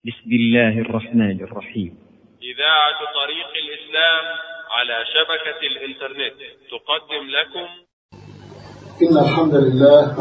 بسم الله الرحمن الرحيم إذاعة طريق الإسلام على شبكة الإنترنت تقدم لكم إن الحمد لله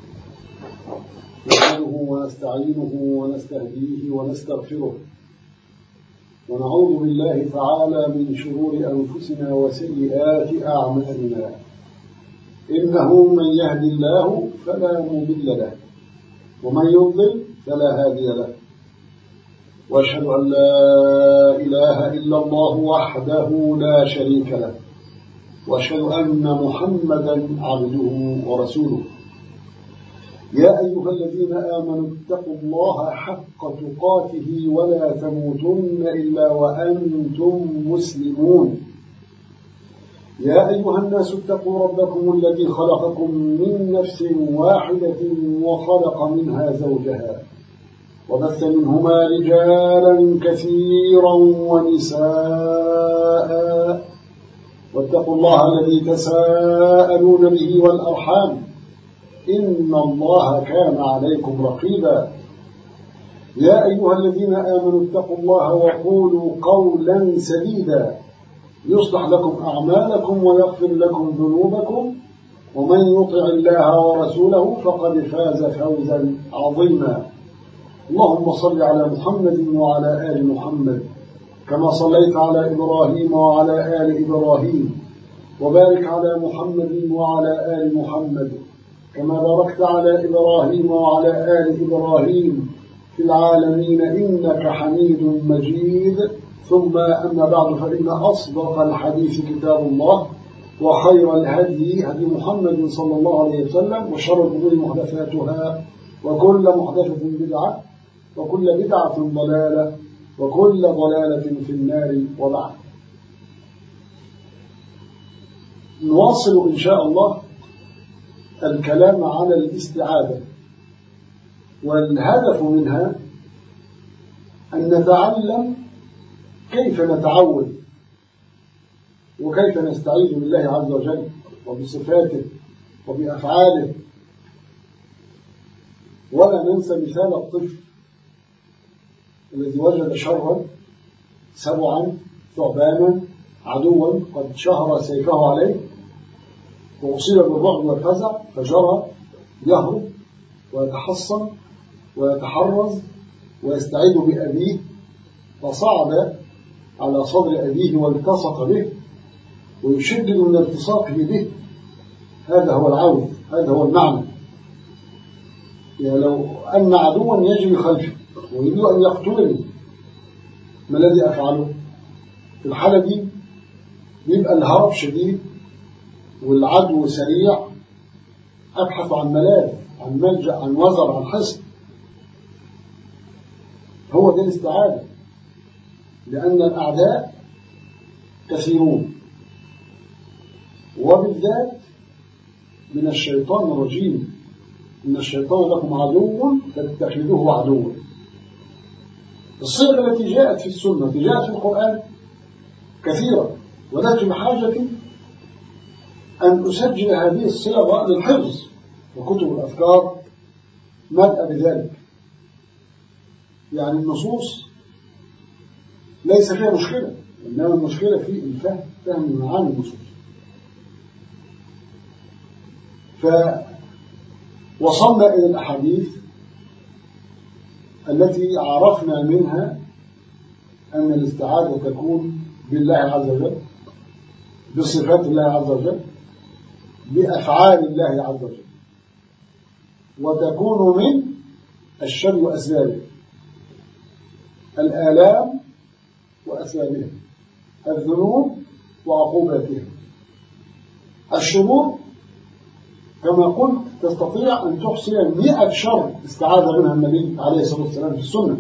نحمده ونستعينه ونستهديه ونستغفره ونعوذ بالله تعالى من شرور أنفسنا وسيئات أعمالنا إنه من يهد الله فلا مضل له ومن يضلل فلا هادي له واشهد ان لا اله الا الله وحده لا شريك له واشهد ان محمدا عبده ورسوله يا ايها الذين امنوا اتقوا الله حق تقاته ولا تموتن الا وانتم مسلمون يا أيها الناس اتقوا ربكم الذي خلقكم من نفس واحدة وخلق منها زوجها وبث منهما رجالا كثيرا ونساء واتقوا الله الذي تساءلون به والأرحام إن الله كان عليكم رقيبا يا أيها الذين آمنوا اتقوا الله وقولوا قولا سديدا يصلح لكم أعمالكم ويغفر لكم ذنوبكم ومن يطع الله ورسوله فقد فاز فوزا عظيما اللهم صل على محمد وعلى آل محمد كما صليت على إبراهيم وعلى آل إبراهيم وبارك على محمد وعلى آل محمد كما باركت على إبراهيم وعلى آل إبراهيم في العالمين إنك حميد مجيد ثم أما بعد فإن أصدق الحديث كتاب الله وخير الهدي هدي محمد صلى الله عليه وسلم وشر الأمور محدثاتها وكل محدثة بدعة وكل بدعة ضلالة وكل ضلالة في النار وبعد نواصل إن شاء الله الكلام على الاستعاذة والهدف منها أن نتعلم كيف نتعود وكيف نستعيذ بالله عز وجل وبصفاته وبأفعاله ولا ننسى مثال الطفل الذي وجد شرا سبعا ثعبانا عدوا قد شهر سيفه عليه وأصيب بالرعب والفزع فجرى يهرب ويتحصن ويتحرز ويستعيد بأبيه فصعد على صدر أبيه والتصق به ويشدد من التصاقه به هذا هو العون هذا هو المعنى يعني لو أن عدوا يجري خلفي ويريد أن يقتلني ما الذي أفعله في الحالة دي يبقى الهرب شديد والعدو سريع أبحث عن ملاذ عن ملجأ عن وزر عن حصن هو ده الاستعاذة لأن الأعداء كثيرون وبالذات من الشيطان الرجيم إن الشيطان لكم عدو فاتخذوه عدوا الصيغة التي جاءت في السنة التي جاءت في القرآن كثيرة ولكن بحاجة أن أسجل هذه الصيغة للحفظ وكتب الأفكار ملأ بذلك يعني النصوص ليس فيها مشكلة إنما المشكلة في الفهم فهم معاني النصوص فوصلنا إلى الأحاديث التي عرفنا منها أن الاستعاذة تكون بالله عز وجل بصفات الله عز وجل بأفعال الله عز وجل وتكون من الشر وأسبابه الآلام وأسبابها الذنوب وعقوباتها الشرور كما قلت تستطيع أن تحصي مئة شر استعاذ منها النبي عليه الصلاة والسلام في السنة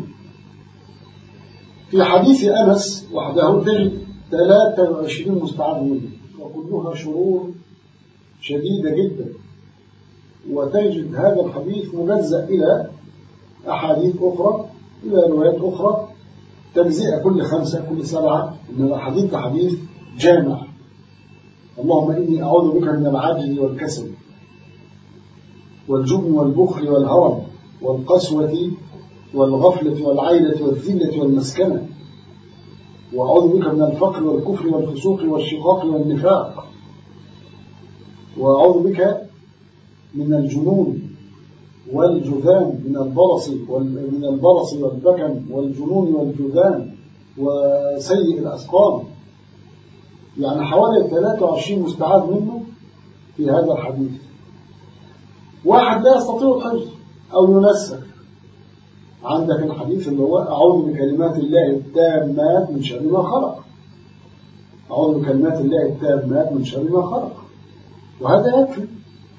في حديث أنس وحده تجد 23 مستعاذ منه وكلها شرور شديدة جدا وتجد هذا الحديث مجزأ إلى أحاديث أخرى إلى روايات أخرى تجزئة كل خمسة كل سبعة إن الحديث حديث جامع اللهم إني أعوذ بك من العجز والكسل والجبن والبخل والهرم والقسوة والغفلة والعيلة والذلة والمسكنة وأعوذ بك من الفقر والكفر والفسوق والشقاق والنفاق وأعوذ بك من الجنون والجذام من البرص من البرص والبكم والجنون والجذام وسيء الأسقام يعني حوالي 23 مستعاذ منه في هذا الحديث واحد لا يستطيع الحفظ أو ينسك عندك الحديث اللي هو أعوذ بكلمات الله التامات من شر ما خلق أعوذ بكلمات الله التامات من شر ما خلق وهذا يكفي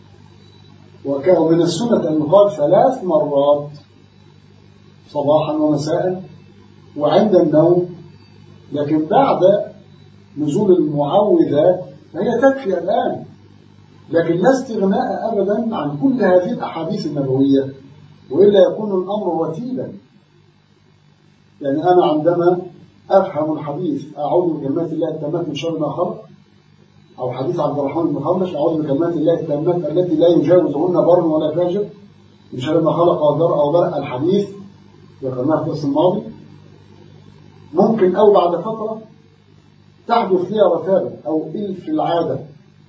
ومن السنة أن يقال ثلاث مرات صباحا ومساء وعند النوم لكن بعد نزول المعوذات فهي تكفي الآن لكن لا استغناء أبدا عن كل هذه الأحاديث النبوية وإلا يكون الأمر رتيبا يعني أنا عندما أفهم الحديث أعوذ بكلمات الله التامات من شر ما خلق أو حديث عبد الرحمن بن خمش أعوذ بكلمات الله التامات التي لا يجاوزهن بر ولا فاجر من شر ما خلق أو ذر أو ذر الحديث ذكرناه في الدرس الماضي ممكن أو بعد فترة تحدث لي رتابة أو إلف العادة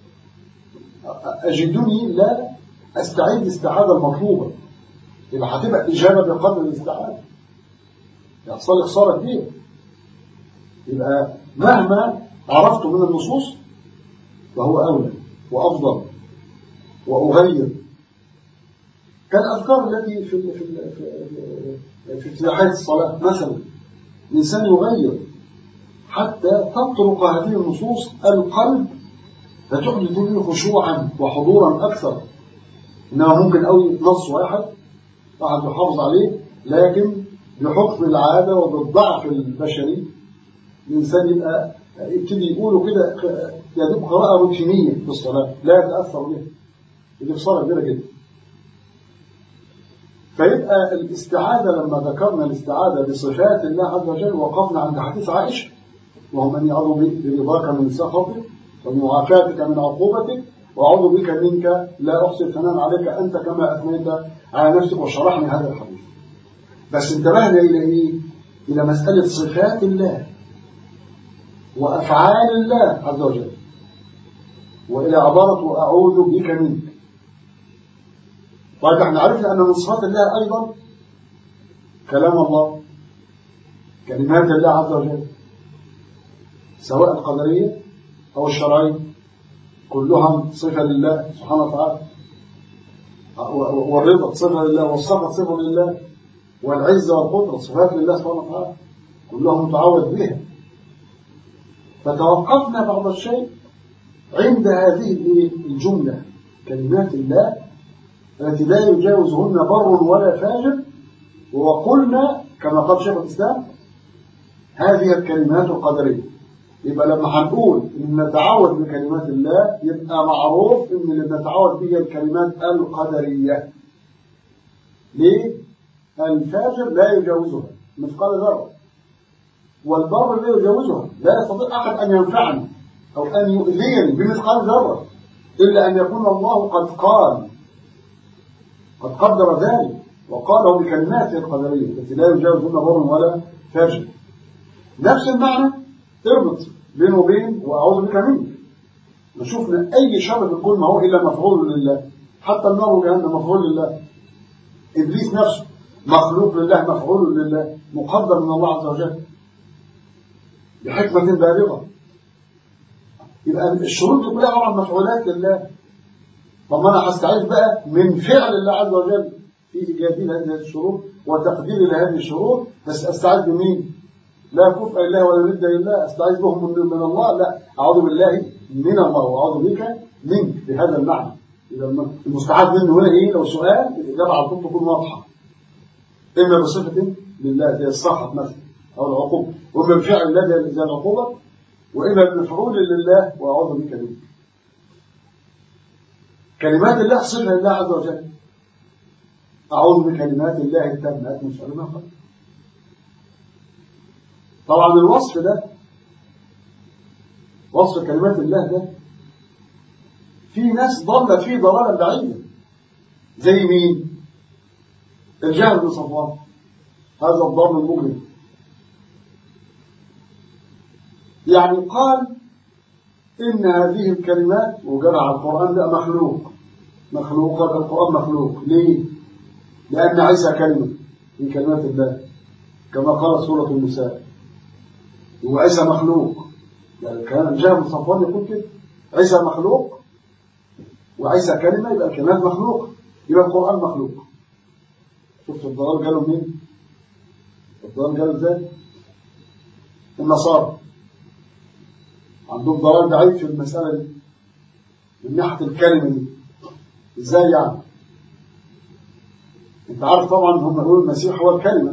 أجدني لا أستعيد الاستعادة المطلوبة يبقى هتبقى الإجابة بقدر الاستعادة يحصل لي خسارة كبيرة يبقى مهما عرفت من النصوص فهو أولى وأفضل وأغير كالأذكار التي في في في في افتتاحات الصلاة مثلا الإنسان يغير حتى تطرق هذه النصوص القلب فتحدث له خشوعا وحضورا أكثر إنها ممكن أوي نص واحد واحد يحافظ عليه لكن بحكم العادة وبالضعف البشري الإنسان يبقى يبتدي يقولوا كده يدوب قراءة روتينية في الصلاة لا يتأثر بها دي خسارة كبيرة جدا فيبقى الاستعادة لما ذكرنا الاستعادة بصفات الله عز وجل وقفنا عند حديث عائشة وهو من يعوذ برضاك من سخطك ومعافاتك من عقوبتك وأعوذ بك منك لا أحصي الثناء عليك أنت كما أثنيت على نفسك وشرحني هذا الحديث بس انتبهنا إلى إيه؟ إلى مسألة صفات الله وأفعال الله عز وجل وإلى عبارة وأعوذ بك منك طيب احنا عرفنا أن من صفات الله أيضا كلام الله كلمات الله عز وجل سواء القدرية أو الشرعية كلها صفة لله سبحانه وتعالى والرضا صفة لله والصفة صفة لله والعزة والقدرة صفات لله سبحانه وتعالى كلها متعود بها فتوقفنا بعض الشيء عند هذه الجملة كلمات الله التي لا يجاوزهن بر ولا فاجر وقلنا كما قال شيخ الإسلام هذه الكلمات القدرية يبقى لما هنقول إن نتعود بكلمات الله يبقى معروف إن اللي نتعود به الكلمات القدرية ليه؟ الفاجر لا يجاوزها مثقال ذرة والبر لا يجاوزها لا يستطيع أحد أن ينفعني أو أن يؤذيني بمثقال ذرة إلا أن يكون الله قد قال قد قدر ذلك وقاله بكلماته القدرية التي لا يجاوزهن بر ولا فاجر نفس المعنى اربط بينه وبين وأعوذ بك منك وشوفنا أي شر في الكون ما هو إلا مفعول لله حتى النار وجهنم مفعول لله إبليس نفسه مخلوق لله مفعول لله مقدر من الله عز وجل بحكمة بالغة يبقى الشروط دي كلها طبعا مفعولات لله طب انا هستعيذ بقى من فعل الله عز وجل في ايجاد هذه الشروط وتقدير لهذه الشروط بس استعيذ بمين؟ لا كفء لله ولا ند لله استعيذ بهم من, من الله لا اعوذ بالله من الله واعوذ بك منك بهذا المعنى اذا المستعاذ منه هنا ايه لو سؤال الاجابه على طول تكون واضحه اما بصفه لله زي الصحة مثلا او العقوبه واما بفعل الله زي العقوبه واما بمفعول لله واعوذ بك منك كلمات الله صفه لله عز وجل اعوذ بكلمات الله التامات من شر ما خلق طبعا الوصف ده وصف كلمات الله ده في ناس ضلت فيه ضلالا بعيدا زي مين الجهل بن صفوان هذا الضرب المجرم يعني قال إن هذه الكلمات وجدع القرآن ده مخلوق مخلوق القرآن مخلوق ليه؟ لأن عيسى كلمة من كلمات الله كما قال سورة النساء وعيسى مخلوق يعني كان جاء من صفوان يقول كده عيسى مخلوق وعيسى كلمة يبقى الكلمات مخلوق يبقى القرآن مخلوق شفت الضلال قالوا مين؟ الضلال قالوا ازاي؟ النصارى عندهم ضلال بعيد في المسألة دي من ناحية الكلمة دي ازاي يعني؟ انت عارف طبعا هم يقولوا المسيح هو الكلمة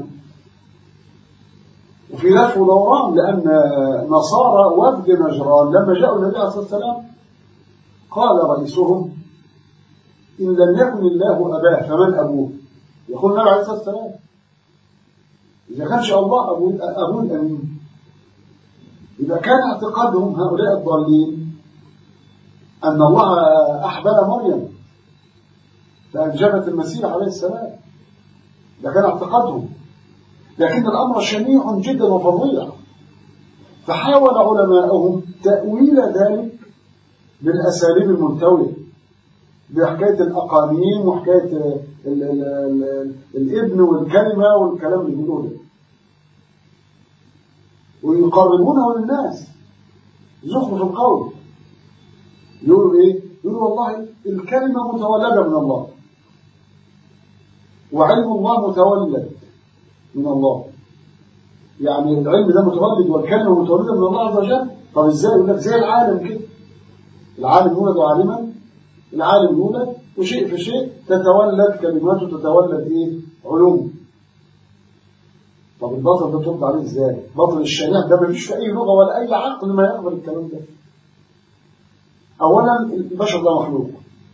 وفي لف ودوران لأن نصارى وفد نجران لما جاءوا النبي عليه الصلاة والسلام قال رئيسهم إن لم يكن الله أباه فمن أبوه يقول النبي عليه الصلاة والسلام إذا كانش الله أبوه أبوه الأمين إذا كان اعتقادهم هؤلاء الضالين أن الله أحبل مريم فأنجبت المسيح عليه السلام ده كان اعتقادهم لكن الأمر شنيع جدا وفظيع فحاول علماءهم تأويل ذلك بالأساليب الملتوية بحكاية الأقانيم وحكاية ال ال ال الابن والكلمة والكلام اللي بيقولوه ده ويقربونه للناس زخرف القول يقولوا ايه؟ يقولوا والله الكلمة متولدة من الله وعلم الله متولد من الله يعني العلم ده متولد والكلمة متولدة من الله عز وجل طب ازاي يقول لك زي العالم كده العالم يولد عالما العالم يولد وشيء في شيء تتولد كلماته تتولد ايه علوم طب الباطل ده ترد عليه ازاي باطل الشريعة ده ما فيش في اي لغة ولا اي عقل ما يقبل الكلام ده اولا البشر ده مخلوق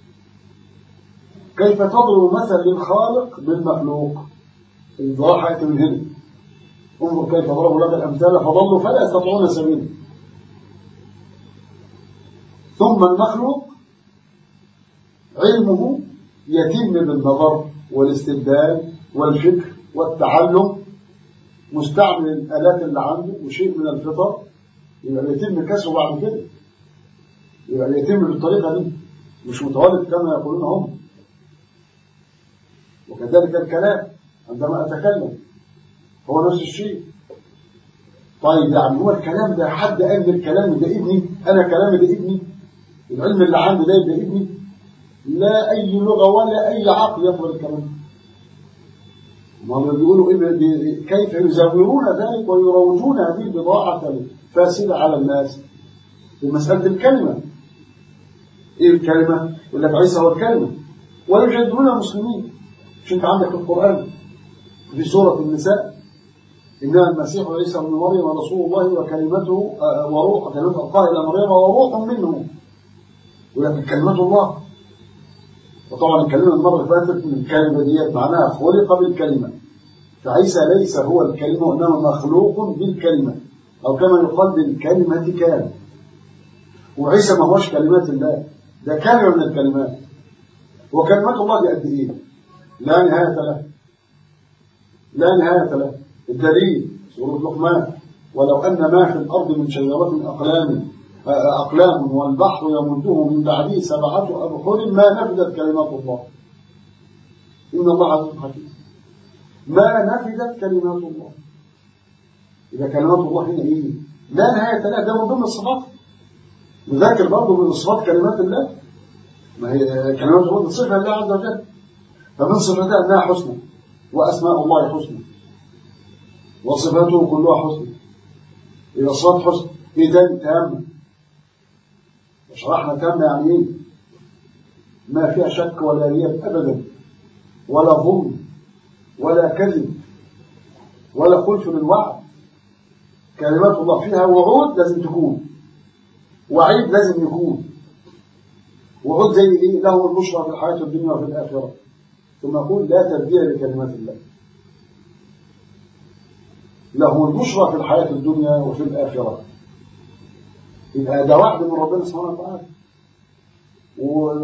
كيف تضرب مثل للخالق بالمخلوق الظاهر حياة من هنا انظر كيف ضربوا لك الامثال فضلوا فلا يستطيعون سبيلا ثم المخلوق علمه يتم بالنظر والاستبدال والفكر والتعلم مستعمل الآلات اللي عنده وشيء من الفطر يبقى يتم كسره بعد كده يبقى يتم بالطريقة دي مش متولد كما يقولون هم وكذلك الكلام عندما أتكلم هو نفس الشيء طيب يعني هو الكلام ده حد قال لي الكلام ده ابني أنا كلامي ده ابني العلم اللي عندي ده ده ابني لا أي لغة ولا أي عقل يقبل الكلام ما بيقولوا إيه كيف يزورون ذلك ويروجون هذه البضاعة الفاسدة على الناس في مسألة الكلمة إيه الكلمة؟ يقول لك عيسى هو الكلمة ويجادلون المسلمين مش أنت عندك القرآن في سورة النساء إنما المسيح عيسى ابن مريم رسول الله وكلمته وروح كلمة ألقاها إلى مريم وروح منه يقول لك كلمة الله وطبعا الكلمة المرة اللي فاتت من الكلمة ديت معناها خلق بالكلمة فعيسى ليس هو الكلمة وإنما مخلوق بالكلمة أو كما يقال بالكلمة كان وعيسى ما هوش كلمات الله ده كلمة من الكلمات وكلمات الله دي قد إيه؟ لا نهاية له لا نهاية له الدليل سورة لقمان ولو أن ما في الأرض من شجرة أقلام أقلام والبحر يمده من بعده سبعة أبحر ما نفدت كلمات الله إن الله عزيز حكيم ما نفدت كلمات الله إذا كلمات الله هنا إيه لا نهاية لها ده من ضمن الصفات نذاكر برضه من صفات كلمات الله ما هي كلمات الله صفة لله عز وجل فمن صفتها أنها حسنى وأسماء الله حسنى وصفاته كلها حسنى إذا صفات حسنى إيه تاني تامة شرحنا تامة يعني إيه ما فيها شك ولا ريب أبدا ولا ظلم ولا كذب ولا خلف من وعد كلمات الله فيها وعود لازم تكون وعيد لازم يكون وعود زي ايه له البشرى في الحياة الدنيا وفي الآخرة ثم يقول لا تبديل لكلمات الله له البشرى في الحياة الدنيا وفي الآخرة يبقى ده وعد من ربنا سبحانه وتعالى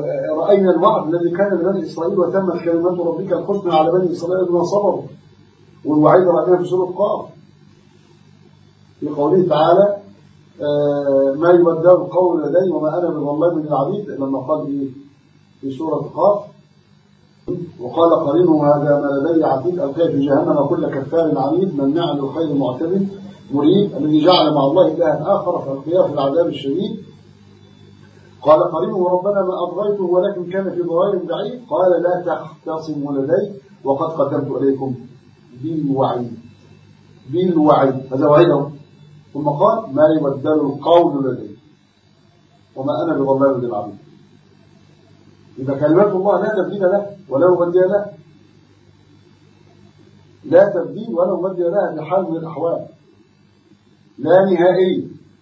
ورأينا الوعد الذي كان لبني إسرائيل وتمت كلمات ربك الحسنى على بني إسرائيل بما صبروا والوعيد رأيناه في سورة قاف في قوله تعالى آه ما يبدل القول لدي وما أنا بظلام للعبيد لما قال إيه في سورة قاف وقال قرينه هذا ما لدي عتيد ألقي في جهنم كل كفار عنيد مناع للخير معتد مريد الذي جعل مع الله إلها آخر فألقياه في العذاب الشديد قال قرينه ربنا ما أضغيته ولكن كان في ضلال بعيد قال لا تختصموا لدي وقد قدمت إليكم بالوعيد بالوعيد هذا وعيده ثم قال ما يبدل القول لدي وما أنا بظلام للعبيد إذا كلمات الله لا تبديل له ولا مبدل له لا تبديل ولا مبدل لها بحال من الأحوال لا نهائي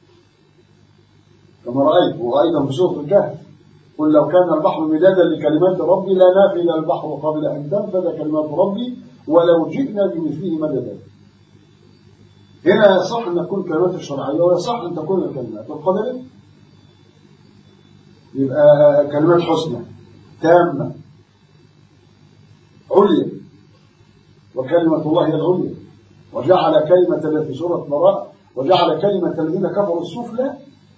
كما رأيت وأيضا في سورة الكهف قل لو كان البحر مدادا لكلمات ربي لا نافذ البحر قبل أن تنفذ كلمات ربي ولو جئنا بمثله مددا هنا يصح أن تكون كلمات الشرعية ويصح أن تكون الكلمات القدرية يبقى كلمات حسنى تامة عليا وكلمة الله هي العليا وجعل كلمة في سورة براء وجعل كلمة الذين كفروا السفلى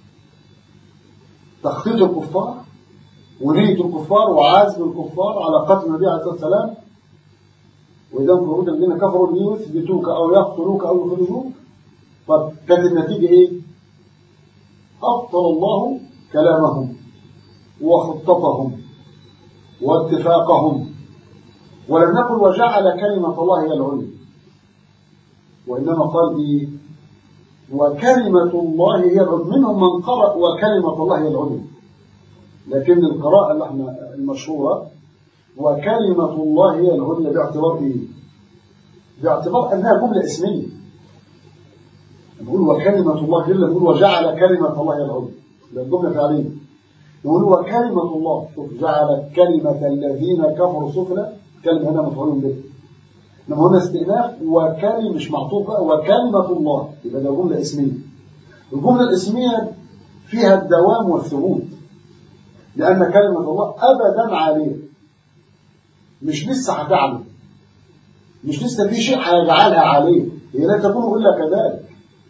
تخطيط الكفار ونية الكفار وعزم الكفار على قتل النبي عليه الصلاة والسلام وإذا كنت الذين كفروا ليثبتوك أو يقتلوك أو يخرجوك طب كانت النتيجة إيه؟ أبطل الله كلامهم وخطتهم واتفاقهم ولم نقل وجعل كلمة الله هي العليا وإنما قال إيه وكلمة الله هي العليا منهم من قرأ وكلمة الله هي العليا لكن القراءة اللي احنا المشهورة وكلمة الله هي العليا باعتبار إيه باعتبار أنها جملة اسمية نقول وكلمة الله جل نقول وجعل كلمة الله هي العليا ده الجملة فعلية يقول وكلمة الله شوف جعل كلمة الذين كفروا سفلى كلمة هنا مفعول به لما هنا استئناف وكلمة مش معطوفة وكلمة الله يبقى ده جملة اسمية الجملة الاسمية فيها الدوام والثبوت لأن كلمة الله أبدا عليه مش لسه هتعمل مش لسه في شيء هيجعلها عليه هي لا تكون إلا كذلك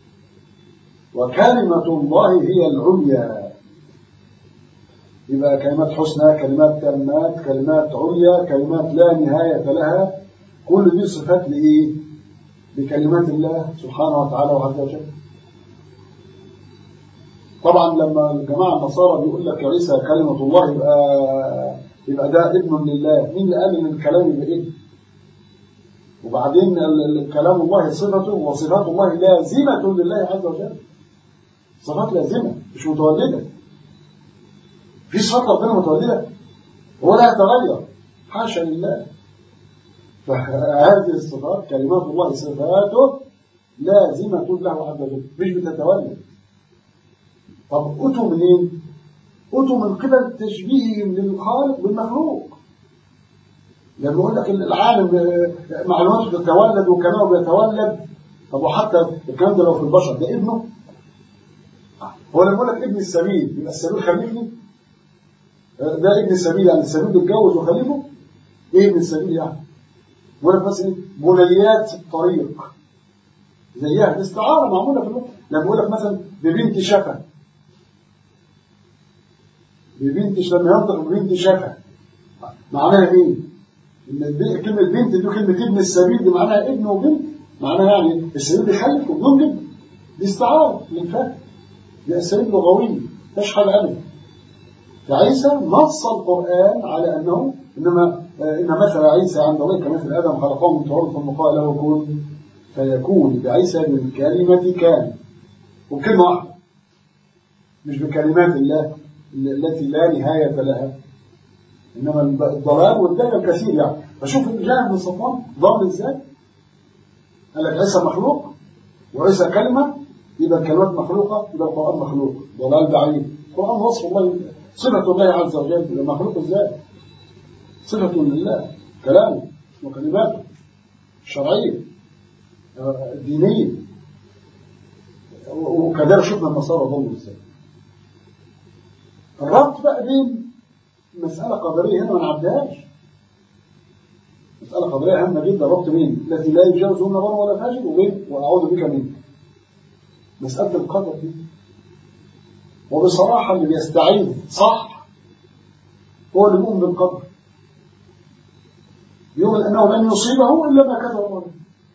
وكلمة الله هي العليا يبقى كلمات حسنى كلمات تامات كلمات عليا كلمات لا نهاية لها كل دي صفات لإيه لكلمات الله سبحانه وتعالى وعز وجل طبعا لما الجماعة النصارى بيقول لك يا عيسى كلمة الله يبقى يبقى ده ابن لله مين اللي قال ان الكلام يبقى ابن وبعدين كلام الله صفته وصفات الله لازمة لله عز وجل صفات لازمة مش متولدة في صفات ربنا متولدة ولا تغير حاشا لله فهذه الصفات كلمات الله صفاته لازمة له عز وجل مش بتتولد طب أتوا منين؟ أتوا من قبل تشبيههم للخالق بالمخلوق لما يقول لك العالم معلوماته تتولد وكلامه بيتولد طب وحتى الكلام ده لو في البشر ده ابنه هو لما يقول لك ابن السبيل يبقى السبيل خليفني ده ابن السبيل يعني السبيل بيتجوز وخليفه ايه ابن السبيل يعني يقول لك بس ايه بنيات الطريق زيها الاستعاره معموله في اللغه لما يقول لك مثلا ببنت شفا ببنت لما ينطق ببنت شفا معناها ايه؟ ان كلمه بنت دي كلمه ابن السبيل دي معناها ابن وبنت معناها يعني السبيل بيخلف وبدون ابن دي استعاره للفهم دي اساليب لغويه مفيش حاجه ابدا فعيسى نص القران على انه انما ان مثل عيسى عند الله كمثل ادم خلقه من تراب ثم قال له كن فيكون بعيسى بالكلمه كان وبكلمه واحده مش بكلمات الله التي لا نهايه لها انما الضلال والدجل كثير يعني فشوف الجانب من صفوان ضل ازاي قال لك عيسى مخلوق وعيسى كلمه يبقى الكلمات مخلوقه يبقى القران مخلوق ضلال بعيد القران وصف الله صفه الله عز وجل يبقى مخلوق ازاي صفه لله كلامه وكلماته الشرعيه الدينيه وكذلك شفنا النصارى ضلوا ازاي الربط بقى بين مسألة قدرية هنا ما نعدهاش مسألة قضية هامة جدا ربط مين التي لا يجاوزهن بر ولا فاجر وبين وأعوذ بك منك مسألة القدر دي وبصراحة اللي بيستعيذ صح هو اللي يؤمن بالقدر يؤمن أنه لن يصيبه إلا ما كتب الله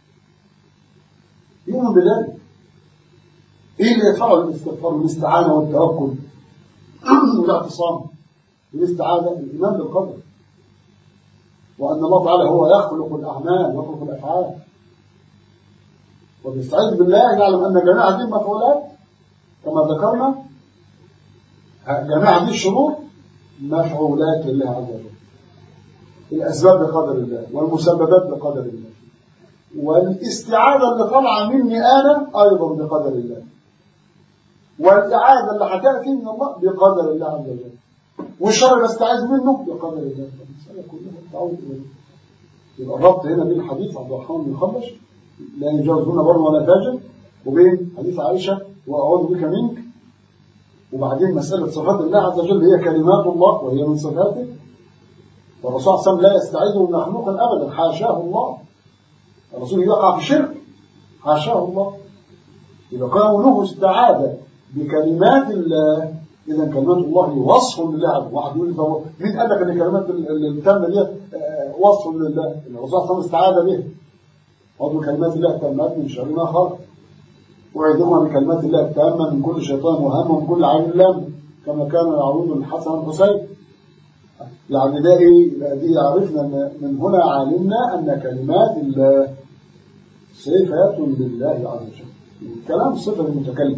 يؤمن بذلك إيه اللي يدفعه الاستغفار والاستعانة والتوكل والاعتصام والاستعاذة الإيمان بالقدر وأن الله تعالى هو يخلق الأعمال ويخلق الأفعال وبيستعيذ بالله يعلم أن جميع هذه المفعولات كما ذكرنا جميع هذه الشروط مفعولات لله عز وجل الأسباب بقدر الله والمسببات بقدر الله والاستعاذة اللي طالعة مني أنا أيضا بقدر الله والإعادة اللي هتأتي من الله بقدر الله عز وجل والشر اللي استعاذ منه بقدر الله المسألة كلها تعود إليه يبقى الربط هنا بين حديث عبد الرحمن بن خبش لا يجاوزون بر ولا فاجر وبين حديث عائشة وأعوذ بك منك وبعدين مسألة صفات الله عز وجل هي كلمات الله وهي من صفاته والرسول صلى الله عليه وسلم لا يستعيذ من مخلوق أبدا حاشاه الله الرسول يقع في شرك حاشاه الله يبقى كونه استعاذ بكلمات الله إذا كلمات الله وصف لله عز وجل واحد يقول لي طب مين قال لك ان كلمات التامة دي وصف لله الرسول صلى الله عليه وسلم استعاذ به عضو كلمات الله التامات من شر ما خلق وعيدهما بكلمات الله التامة من كل شيطان وهم ومن كل عين لام كما كان يعوذ الحسن والحسين يعني ده ايه يبقى دي عرفنا من هنا علمنا ان كلمات الله صفات لله عز وجل الكلام صفة المتكلم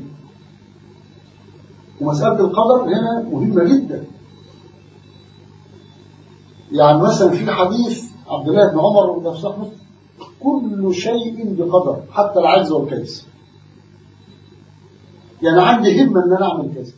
ومسألة القدر هنا مهمة جدا يعني مثلا في حديث عبد الله بن عمر وده في صحبه كل شيء بقدر حتى العجز والكيس يعني عندي همة ان انا اعمل كذا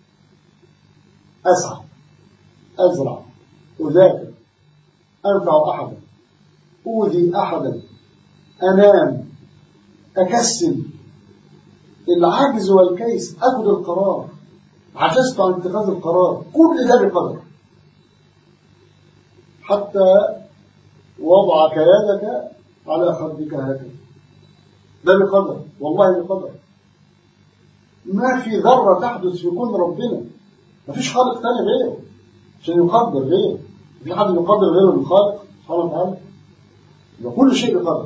اسعى ازرع اذاكر انفع احدا اوذي احدا انام اكسل العجز والكيس اخذ القرار عجزت عن اتخاذ القرار كل ده بقدر حتى وضعك يدك على خدك هكذا ده بقدر والله بقدر ما في ذرة تحدث في كون ربنا ما فيش خالق ثاني غيره عشان يقدر غيره في حد يقدر غيره الخالق سبحانه وتعالى يبقى كل شيء بقدر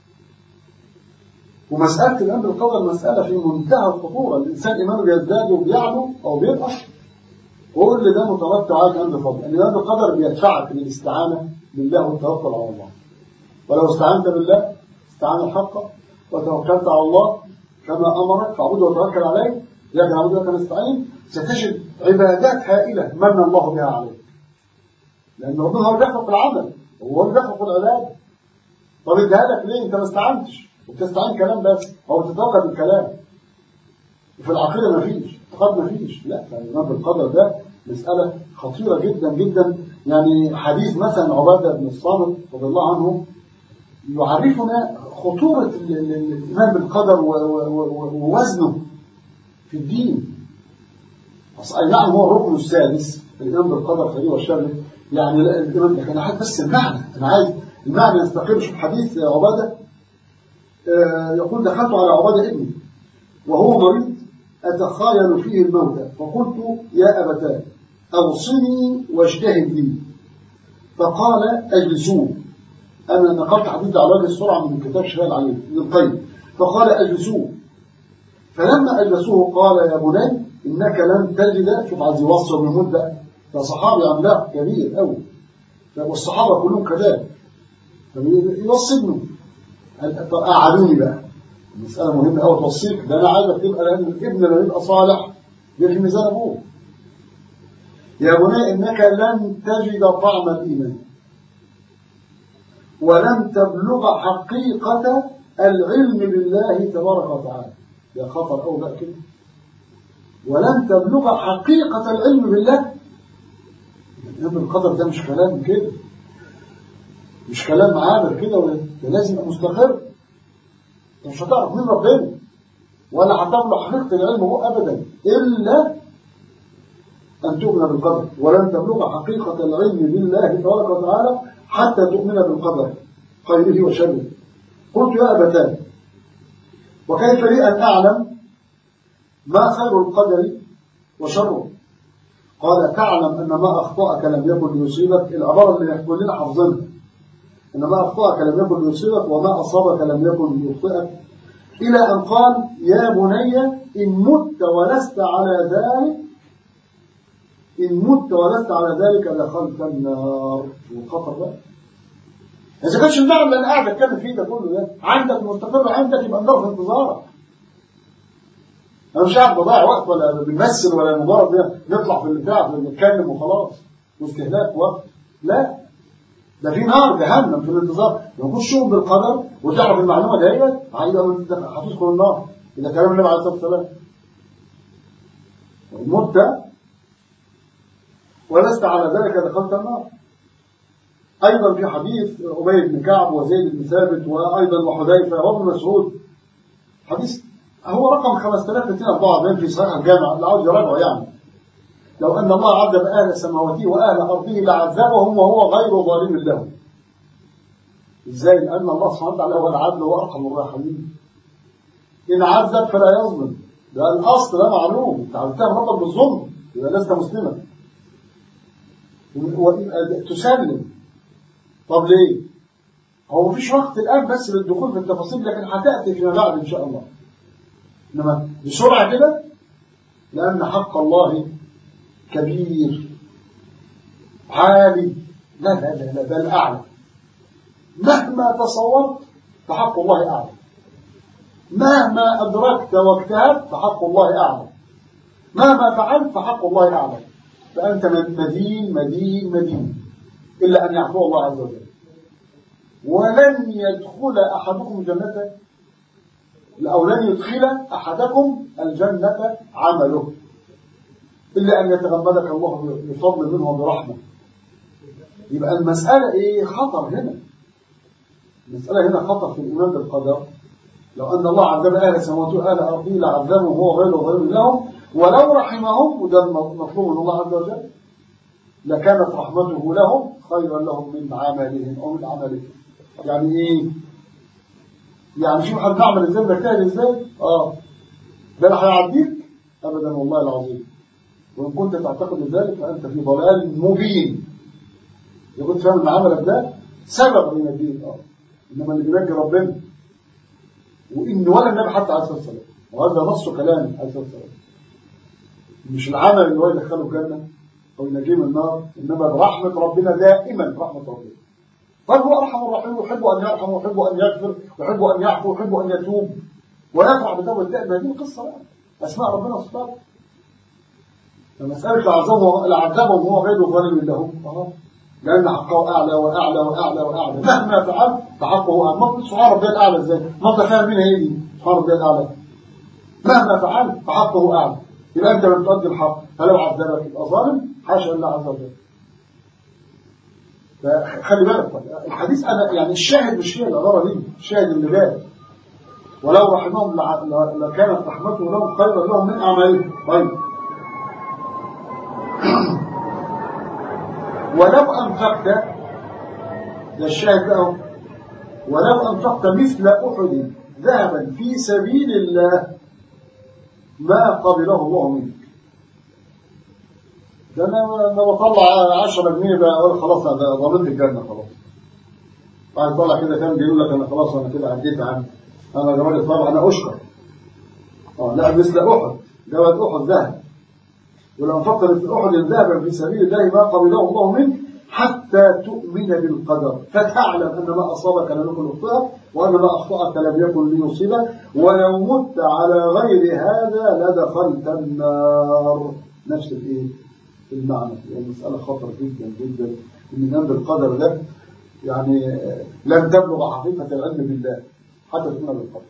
ومسألة الإيمان بالقدر مسألة في منتهى الخطورة الإنسان إيمانه بيزداد وبيعلو أو بينقص كل ده مترتب على الإيمان بالقدر الإيمان بالقدر بيدفعك للاستعانة بالله والتوكل على الله ولو استعنت بالله استعان الحق وتوكلت على الله كما أمرك فاعبده وتوكل عليه يا عبد لك نستعين ستجد عبادات هائلة من الله بها عليك لأن ربنا هو اللي بيخلق العمل هو اللي بيخلق العبادة طب اديها لك ليه انت ما استعنتش وبتستعين كلام بس او بتتوقع بالكلام وفي العقيدة ما فيش اعتقاد ما فيش لا فالإيمان بالقدر ده مسألة خطيرة جدا جدا يعني حديث مثلا عبادة بن الصامت رضي الله عنه يعرفنا خطورة الإيمان بالقدر ووزنه في الدين أي نعم هو الركن السادس الإيمان بالقدر خير والشر يعني لا الإيمان لكن أنا عايز بس المعنى أنا عايز المعنى يستقر في حديث عبادة يقول دخلت على عبادة ابني وهو مريض أتخيل فيه الموت فقلت يا أبتاه أوصني واجتهد لي فقال أجلسوه أنا نقلت حديث على وجه السرعة من كتاب شفاء العليم ابن القيم فقال أجلسوه فلما أجلسوه قال يا بني إنك لن تجد شوف عايز يوصل بمدة فصحابي عملاق كبير قوي والصحابة كلهم كذلك فيوصي ابنه قعدوني بقى المسألة مهمة أوي توصيك ده أنا عايزك تبقى لأن الابن لما يبقى صالح يبقى في ميزان أبوه يا بني إنك لن تجد طعم الإيمان ولن تبلغ حقيقة العلم بالله تبارك وتعالى يا خطر أو بقى كده ولن تبلغ حقيقة العلم بالله العلم القدر ده مش كلام كده مش كلام عابر كده ده لازم يبقى مستقر انت مش هتعرف مين ربنا ولا هتبلغ حقيقة العلم هو أبدا إلا أن تؤمن بالقدر ولن تبلغ حقيقة العلم بالله تبارك وتعالى حتى تؤمن بالقدر خيره وشره قلت يا أبتان وكيف لي أن أعلم ما خير القدر وشره قال تعلم أن ما أخطأك لم يكن ليصيبك العبارة اللي كلنا حافظينها أن ما أخطأك لم يكن ليصيبك وما أصابك لم يكن ليخطئك إلى أن قال يا بني إن مت ولست على ذلك إن مت ولست على ذلك دخلت النار والخطر بقى إذا كانش المعنى اللي أنا قاعد أتكلم فيه ده كله ده عندك مستقر عندك يبقى النار في انتظارك أنا مش قاعد بضيع وقت ولا بنمثل ولا مجرد نطلع في البتاع بنتكلم وخلاص واستهلاك وقت لا ده في نار جهنم في الانتظار لو كنت شوف بالقدر وتعرف المعلومه ديت هتدخل النار اذا كلام النبي عليه الصلاه والسلام مت ولست على ذلك دخلت النار ايضا في حديث ابي بن كعب وزيد بن ثابت وايضا وحذيفه وابن مسعود حديث هو رقم 5244 في صحيح الجامع اللي عاوز يراجعه يعني لو أن الله عذب أهل سماواته وأهل أرضه لعذبهم وهو غير ظالم لهم إزاي؟ لأن الله سبحانه وتعالى هو العدل وأرحم الراحمين إن عذب فلا يظلم ده الأصل ده معلوم أنت عملتها مرتب بالظلم يبقى لست مسلما تسلم طب ليه؟ هو مفيش وقت الآن بس للدخول في التفاصيل لكن هتأتي فيما بعد إن شاء الله إنما بسرعة كده لأن حق الله كبير عالي لا لا لا لا بل أعلى مهما تصورت فحق الله أعلى مهما أدركت واجتهدت فحق الله أعلى مهما فعلت فحق الله أعلى فأنت مدين مدين مدين إلا أن يعفو الله عز وجل ولن يدخل أحدكم جنته أو لن يدخل أحدكم الجنة عمله إلا أن يتغمدك الله بفضل منه وبرحمة يبقى المسألة إيه خطر هنا المسألة هنا خطر في الإيمان بالقدر لو أن الله عذب أهل السماوات وأهل أرضه لعذبهم هو غير ظالم لهم ولو رحمهم وده المطلوب من الله عز وجل لكانت رحمته لهم خيرا لهم من عملهم أو من عملهم يعني إيه يعني شوف احنا بنعمل ازاي بنجتهد ازاي اه ده اللي هيعديك ابدا والله العظيم وان كنت تعتقد ذلك فانت في ضلال مبين اذا كنت فاهم ان عملك ده سبب من الدين اه انما اللي بينجي ربنا وان ولا النبي حتى عليه الصلاه والسلام وهذا نص كلامه عليه الصلاه والسلام مش العمل اللي هو يدخله الجنه او ينجيه من النار انما برحمه ربنا دائما رحمه ربنا طيب هو ارحم الراحمين يحب ان يرحم ويحب ان يغفر ويحب ان يعفو ويحب ان يتوب ويفرح بتوبه التائب هذه القصه بقى اسماء ربنا وصفاته فمساله العذاب العذاب وهو غير ظالم لهم اه لان حقه اعلى واعلى واعلى واعلى مهما فعل فحقه اعلى ما سبحان ربي الاعلى ازاي ما انت فاهم مين هي دي سبحان ربي الاعلى مهما فعل فحقه اعلى يبقى انت لم تؤدي الحق فلو عذبك يبقى ظالم حاشا الله عز وجل فخلي بالك الحديث انا يعني الشاهد مش فيها العباره دي الشاهد اللي جاي ولو رحمهم لكانت رحمته لهم خيرا لهم من اعمالهم طيب ولو انفقت ده الشاهد بقى ولو انفقت مثل احد ذهبا في سبيل الله ما قبله الله منك ده انا انا بطلع 10 جنيه بقى اقول خلاص انا ضمنت الجنه خلاص بعد طلع كده كام بيقول لك انا خلاص انا كده عديت عنه انا يا راجل طبعا انا اشكر اه لا مثل احد جواد احد ذهب ولو انفقت مثل احد ذهبا في سبيل الله ما قبله الله منك حتى تؤمن بالقدر فتعلم ان ما اصابك لم يكن يخطئك وان ما اخطاك لم يكن ليصيبك ولو مت على غير هذا لدخلت النار نفس الايه المعنى يعني مسألة خطر جدا جدا إن جنب القدر ده يعني لن تبلغ حقيقة العلم بالله حتى تؤمن بالقدر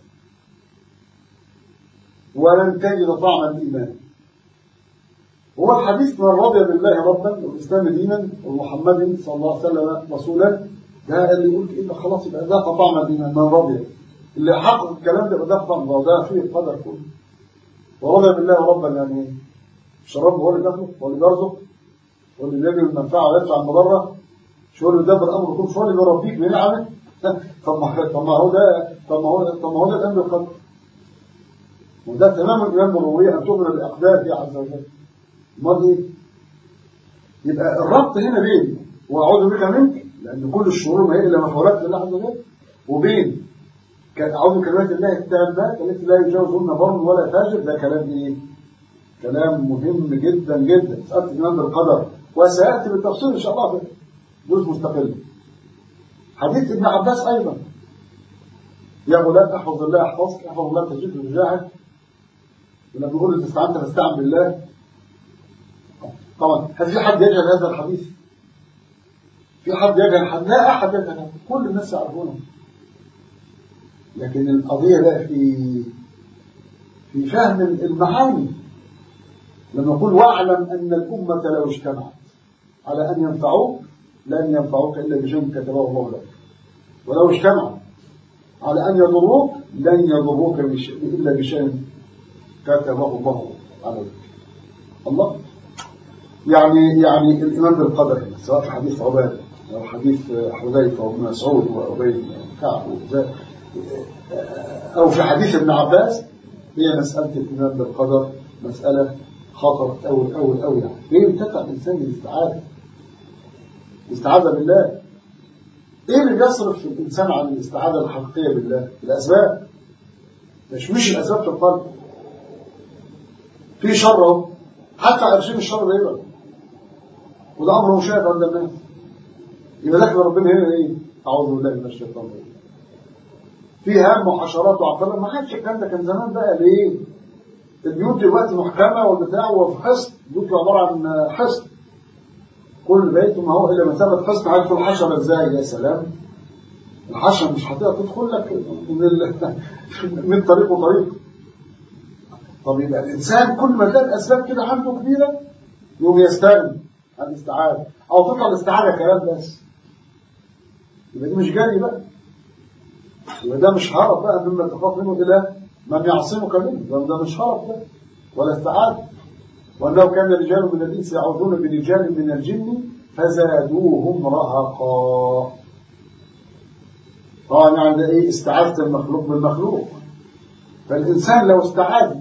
ولن تجد طعم الإيمان هو الحديث من رضي بالله ربا والإسلام دينا ومحمد صلى الله عليه وسلم رسولا ده اللي يقول إيه خلاص يبقى ده طعم الإيمان من رضي اللي حقق الكلام ده ده طعم وده فيه القدر كله ورضي بالله ربا يعني ايه؟ مش الرب هو اللي بيخلق هو اللي بيرزق هو اللي بيجي المنفعه ويدفع المضره مش هو اللي يدبر الامر كله مش هو اللي بيربيك بيلعبك طب ما طب ما هو ده طب ما هو طب ما هو ده الامر القدر وده تمام الايمان بالربوبيه ان تؤمن باقدار الله عز وجل امال ايه؟ يبقى الربط هنا بين واعوذ بك منك لان كل الشرور ما هي الا مفعولات لله عز وجل وبين اعوذ بكلمات الله التامات التي لا يجاوزهن بر ولا فاجر ده كلام ايه؟ كلام مهم جدا جدا مساله الايمان بالقدر وسياتي بالتفصيل ان شاء الله في جزء مستقل حديث ابن عباس ايضا يا غلام احفظ الله احفظك احفظ الله تجد تجاهك لما بيقول استعنت فاستعن بالله طبعا هل في حد يجهل هذا الحديث في حد يجهل حد لا احد يجهل كل الناس يعرفونه لكن القضيه لا في في فهم المعاني لما يقول واعلم ان الامه لو اجتمعت على ان ينفعوك لن ينفعوك الا بشيء كتبه الله لك ولو اجتمعوا على ان يضروك لن يضروك الا بشيء كتبه الله عليك الله يعني يعني الايمان بالقدر سواء في حديث عباده او حديث حذيفه وابن مسعود وابي بن كعب او في حديث ابن عباس هي مساله الايمان بالقدر مساله خطر أول أول أول يعني ليه بتقع الإنسان الاستعاذة الاستعاذة بالله إيه اللي بيصرف الإنسان عن الاستعاذة الحقيقية بالله الأسباب مش مش الأسباب في القلب في شر اهو حتى عارفين الشر ده يبقى وده أمر مشاهد عند الناس يبقى داخل ربنا هنا إيه أعوذ بالله من الشيطان الرجيم في هم وحشرات وعقارب ما حدش الكلام ده كان زمان بقى ليه البيوت دلوقتي محكمة والبتاع وفي حصن البيوت عبارة عن حصن كل بيت ما هو إلا مسافة حصن عارف الحشرة إزاي يا سلام الحشرة مش هتقدر تدخل لك من ال... من طريق وطريق طب يبقى الإنسان كل ما تلاقي الأسباب كده عنده كبيرة يقوم يستغني عن الاستعاذة أو تطلع الاستعاذة كلام بس يبقى دي مش جري بقى يبقى ده مش هرب بقى مما تخاف منه إلى من يعصمك منه ده مش هرب ده ولا استعاذة وأنه كان رجال من الإنس يعوذون برجال من الجن فزادوهم رهقا طبعا يعني ده إيه استعاذة المخلوق بالمخلوق فالإنسان لو استعاذ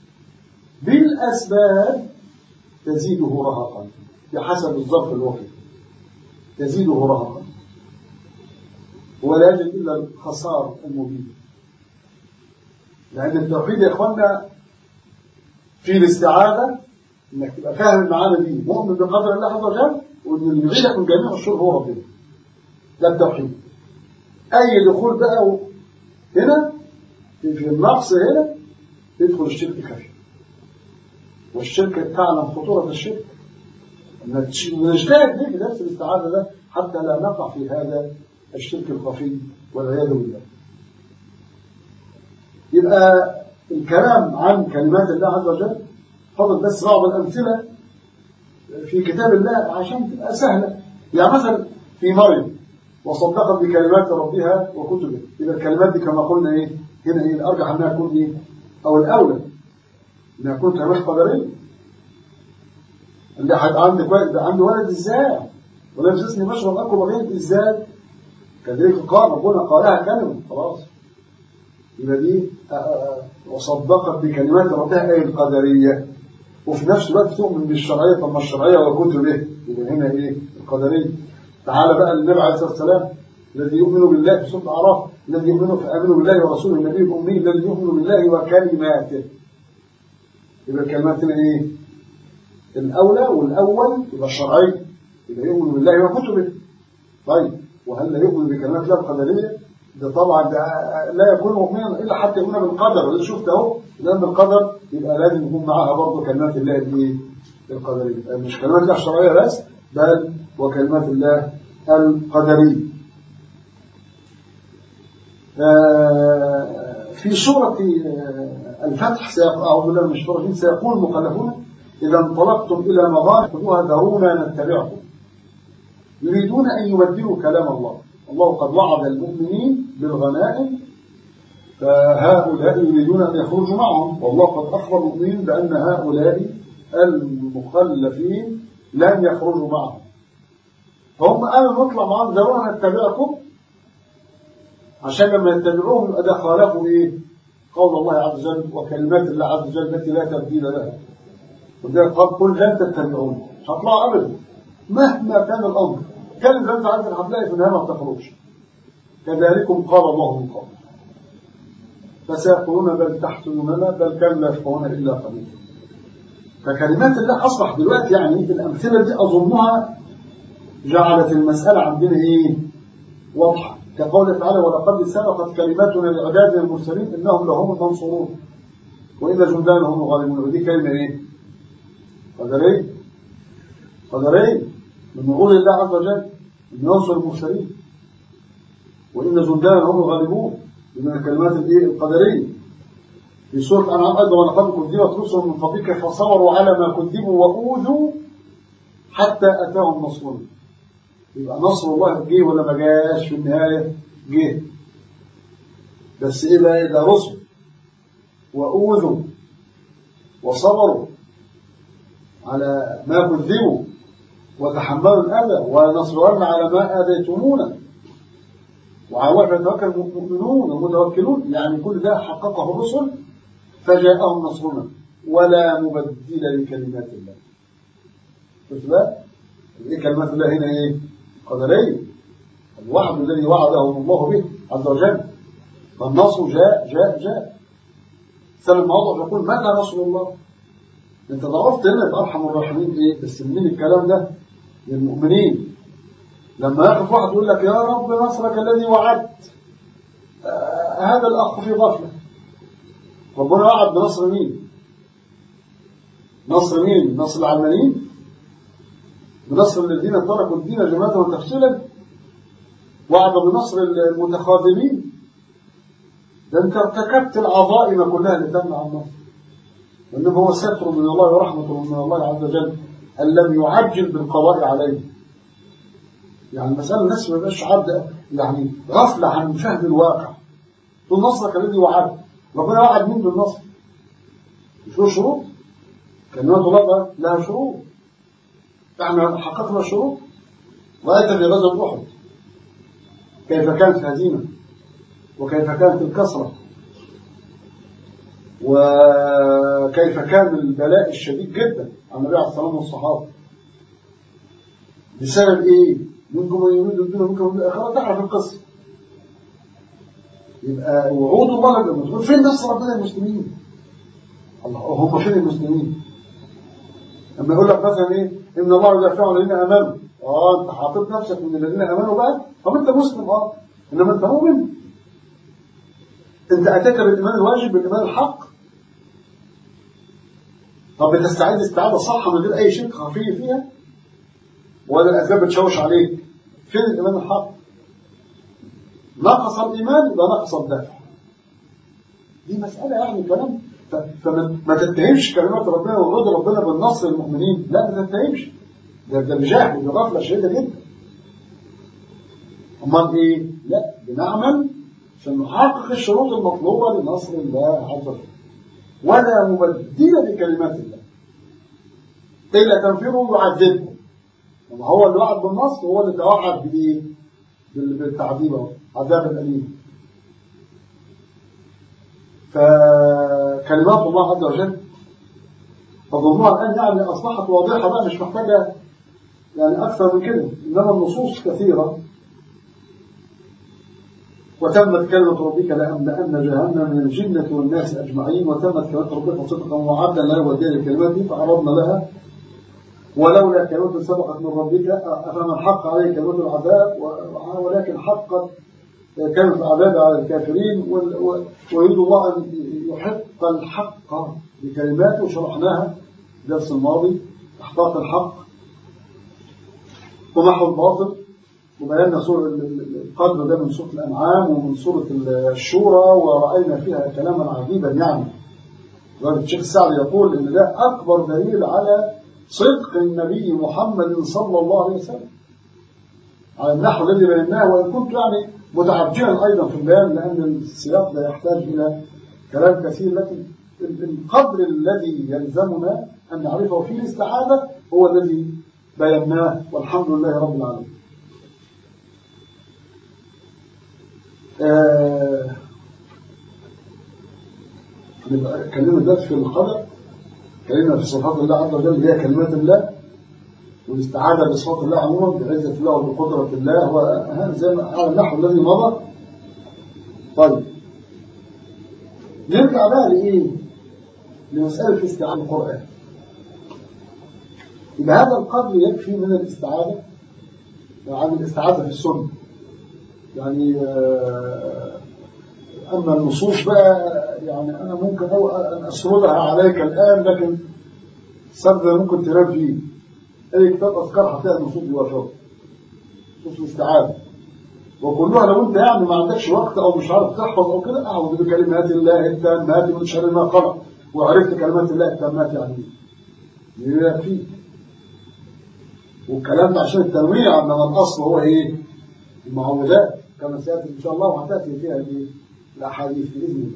بالأسباب تزيده رهقا بحسب الظرف الوقت تزيده رهقا ولا يجد إلا الخسار المبين لأن التوحيد يا إخوانا في الاستعاذة إنك تبقى فاهم المعاني دي مؤمن بقدر الله عز وجل وإن اللي يعيدك من جميع الشر هو ربنا ده التوحيد أي دخول بقى هنا في النقص هنا يدخل الشرك خفي والشرك تعلم خطورة الشرك نجتهد به بنفس الاستعاذة ده حتى لا نقع في هذا الشرك الخفي والعياذ بالله يبقى الكلام عن كلمات الله عز وجل فضل بس بعض الأمثلة في كتاب الله عشان تبقى سهلة يعني مثلا في مريم وصدقت بكلمات ربها وكتبه يبقى الكلمات دي كما قلنا ايه هنا ايه الارجح انها تكون ايه او الاولى انها تكون كلمات قدريه اللي حد عندك ولد عنده ولد ازاي ولا يمسسني مشرب اكل بغيت ازاي كذلك قال ربنا قالها كلمه خلاص يبقى دي وصدقت بكلمات ربها اي القدريه وفي نفس الوقت تؤمن بالشرعيه طب ما الشرعيه وكتبه يبقى هنا ايه القدريه تعالى بقى النبي عليه الصلاه والسلام الذي يؤمن بالله في سوره الاعراف الذي يؤمن فامنوا بالله ورسوله النبي الامي الذي يؤمن بالله وكلماته يبقى كلمات هنا ايه الاولى والاول يبقى الشرعي يبقى يؤمن بالله وكتبه طيب وهل لا يؤمن بكلمات الله القدريه ده طبعا ده لا يكون مؤمنا الا حتى يؤمن بالقدر اللي شفت اهو الايمان بالقدر يبقى لازم يكون معاها برضه كلمات الله الايه القدريه مش كلمات الله الشرعيه بس بل وكلمات الله القدريه في سورة الفتح أعوذ بالله من الشيطان الرجيم سيقول المخلفون إذا انطلقتم إلى مغانم خذوها ذرونا نتبعكم يريدون أن يبدلوا كلام الله الله قد وعد المؤمنين بالغنائم فهؤلاء يريدون أن يخرجوا معهم والله قد أخبر المؤمنين بأن هؤلاء المخلفين لن يخرجوا معهم فهم قالوا نطلع معاهم ذرونا نتبعكم عشان لما يتبعوهم يبقى ده خالفوا ايه قول الله عز وجل وكلمات الله عز وجل التي لا تبديل لها وده قال قل لن تتبعون مش هطلعوا ابدا مهما كان الامر كلمة زي انت عارف هتلاقي في النهايه ما بتخرجش كذلكم قال الله من قبل فسيقولون بل تحسنوننا بل كانوا لا يفقهون الا قليلا فكلمات الله اصبح دلوقتي يعني في الامثله دي اظنها جعلت المساله عندنا ايه واضحه كقوله تعالى ولقد سبقت كلماتنا لعبادنا المرسلين انهم لهم المنصورون وان جندنا هم الغالبون ودي كلمه ايه قدريه قدريه من نقول الله عز وجل ان ينصر المرسلين وان جندنا هم الغالبون من الكلمات الايه القدريه في سوره انعام ايضا ولقد كذبت رسل من قبلك فصبروا على ما كذبوا واوذوا حتى اتاهم نصرنا يبقى نصر الله جه ولا ما جاش في النهايه جه بس ايه بقى ده رسل واوذوا وصبروا على ما كذبوا وتحملوا الاذى ونصرنا على ما اذيتمونا وعلى يتوكل المؤمنون والمتوكلون يعني كل ده حققه الرسل فجاءهم نصرنا ولا مبدل لكلمات الله شفت بقى ايه كلمات الله هنا ايه قدريه الوعد الذي وعده الله به عز وجل فالنصر جاء جاء جاء سلم الموضوع يقول متى نصر الله انت ضربت هنا في ارحم الراحمين ايه بس منين الكلام ده للمؤمنين لما يقف واحد يقول لك يا رب نصرك الذي وعدت آه هذا الاخ في غفله ربنا وعد بنصر مين نصر مين نصر العلمانيين بنصر الذين تركوا الدين جماعة وتفصيلا وعد بنصر المتخاذلين ده انت ارتكبت العظائم كلها اللي تمنع النصر وانه هو ستر من الله ورحمة من الله عز وجل ان لم يعجل بالقضاء عليه يعني المسألة الناس ما يبقاش عبد يعني غفلة عن مشاهد الواقع تقول نصرك الذي وعد ربنا وعد مين بالنصر مش له شروط كلمات الله لها شروط احنا حققنا الشروط رأيت في غزوة أحد كيف كانت الهزيمة وكيف كانت الكسرة وكيف كان البلاء الشديد جدا على النبي عليه الصلاة والصحابة بسبب ايه؟ منكم من يريد الدنيا منكم من الآخرة تعرف القصة يبقى وعود الله لما تقول فين نصر ربنا المسلمين؟ الله هم فين المسلمين؟ لما يقول لك مثلا ايه؟ ان الله يدافع عن الذين امنوا اه انت حاطط نفسك من الذين امنوا بقى طب انت مسلم اه انما انت مؤمن انت اتاك بالايمان الواجب بالايمان الحق طب بتستعيد استعاده صح من غير اي شرك خفي فيها ولا الاسباب بتشوش عليك فين الايمان الحق نقص الايمان يبقى نقص الدافع دي مساله يعني كلام فما تتهمش كلمات ربنا ووعود ربنا بالنصر للمؤمنين لا ما تتهمش ده ده بجهل وبغفله شديده جدا امال ايه لا بنعمل عشان نحقق الشروط المطلوبه لنصر الله عز وجل ولا مبدل لكلمات الله الا تنفيره يعذبكم وما هو اللي وعد بالنصر هو اللي توعد بايه بالتعذيب عذاب الاليم فكلمات الله عز وجل فظنها الآن يعني أصبحت واضحة بقى مش محتاجة يعني أكثر من كده إنما النصوص كثيرة وتمت كلمة ربك لأملأن جهنم من الجنة والناس أجمعين وتمت كلمة ربك صدقا وعدا لا يودي الكلمات دي فعرضنا لها ولولا كلمة سبقت من ربك أفمن حق عليه كلمة العذاب ولكن حقت كانت العذاب على الكافرين ويريد الله أن يحق الحق بكلماته شرحناها الدرس الماضي إحقاق الحق ومحو الباطل وبينا سورة القدر ده من سورة الأنعام ومن سورة الشورى ورأينا فيها كلاما عجيبا يعني الشيخ السعدي يقول إن ده أكبر دليل على صدق النبي محمد صلى الله عليه وسلم على النحو الذي بيناه وإن كنت يعني متعجلا أيضا في البيان لأن السياق لا يحتاج إلى كلام كثير لكن القدر الذي يلزمنا أن نعرفه في الاستعادة هو الذي بيناه والحمد لله رب العالمين آه كلمة دلوقتي في القدر كلمة في صفات الله عز وجل اللي هي كلمات الله والاستعاذة بصفات الله عموما بعزة الله وبقدرة الله وأهم زي ما على النحو الذي مضى طيب نرجع بقى لإيه؟ لمسألة استعاذة القرآن يبقى هذا القدر يكفي من الاستعاذة عن الاستعاذة في السنة يعني أما النصوص بقى يعني أنا ممكن أن أسردها عليك الآن لكن سرد ممكن تنام فيه أي كتاب أذكار هتلاقي النصوص دي وفاة نصوص الاستعاذة وكلها لو أنت يعني ما عندكش وقت أو مش عارف تحفظ أو كده أعوذ بكلمات الله التامات من شر ما خلق وعرفت كلمات الله التامات يعني إيه يكفيك والكلام ده عشان التنويع انما الاصل هو ايه المعوذات كما سياتي ان شاء الله وهتاتي فيها الايه الاحاديث باذن الله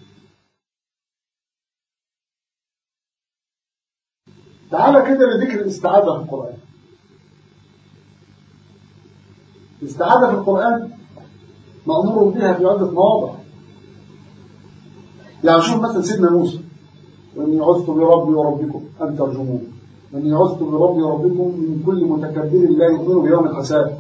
تعالى كده لذكر الاستعاذه في القران الاستعاذه في القران مامور بها في عده مواضع يعني شوف مثلا سيدنا موسى واني عذت بربي وربكم ان ترجمون من عذت بربي وربكم من كل متكبر لا يؤمن بيوم الحساب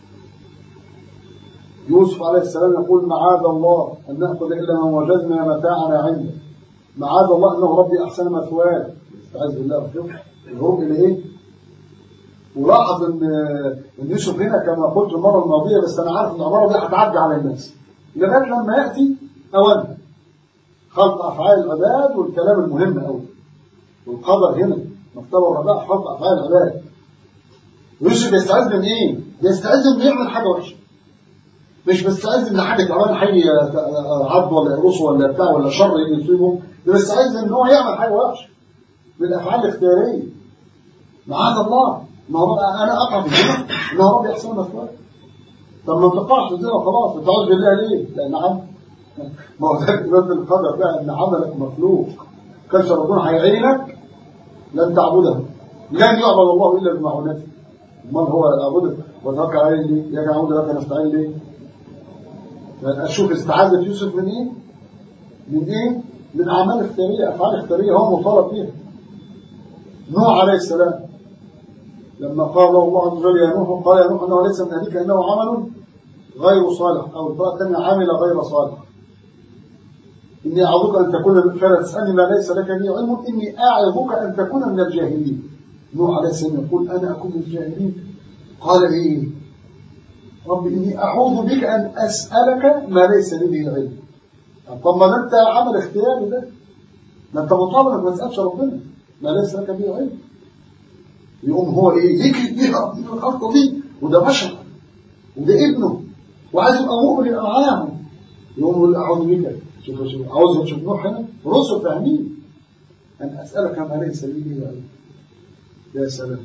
يوسف عليه السلام يقول معاذ الله أن نأخذ إلا من وجدنا متاعنا عنده معاذ الله أنه ربي أحسن مثواي استعاذ بالله الهروب إلى إيه ولاحظ ان ان يوسف هنا كما قلت المره الماضيه بس انا عارف ان العباره دي هتعدي على الناس لغايه لما ياتي اولا خلق افعال العباد والكلام المهم قوي والقدر هنا مكتبه الرجاء خلق افعال العباد يوسف بيستعذ من ايه؟ بيستعذ انه يعمل حاجه وحشه مش بيستعذ ان حد كمان حي عض ولا يقرصه ولا بتاع ولا شر يجي يصيبه ده بيستعذ ان هو يعمل حاجه وحشه بالافعال الاختياريه معاذ الله ما هو انا اقع في الزنا ان هو ربي احسن مثواي طب ما تقعش في الزنا خلاص انت عاوز بالله ليه؟ لان عم ما هو ده باب القدر بقى ان عملك مخلوق كان ربنا هيعينك لن تعبده لن يعبد الله الا بمعونته امال هو اعبده وتوكل عليه ليه؟ يا جماعه لك نستعين ليه؟ اشوف استعاذه يوسف من ايه؟ من ايه؟ من اعمال اختياريه افعال اختياريه هو مطالب فيها نوح عليه السلام لما قال الله عز وجل يا نوح قال يا نوح انه ليس من اهلك انه عمل غير صالح او القراءه الثانيه عمل غير صالح اني اعظك ان تكون فلا تسالني ما ليس لك به علم اني اعظك ان تكون من الجاهلين نوح عليه السلام يقول انا اكون من الجاهلين قال ايه رب اني اعوذ بك ان اسالك ما ليس لي به علم طب ما انت عمل اختياري ده ما انت مطالب انك ما تسالش ربنا ما ليس لك به علم يقوم هو ايه يجري بيها في الخطه دي وده بشر وده ابنه وعايز يبقى مؤمن يبقى معاهم يقوم يقول اعوذ بك شوف شوف عاوز تشوف نوح هنا رسل فاهمين ان اسالك ما ليس لي به علم يا سلام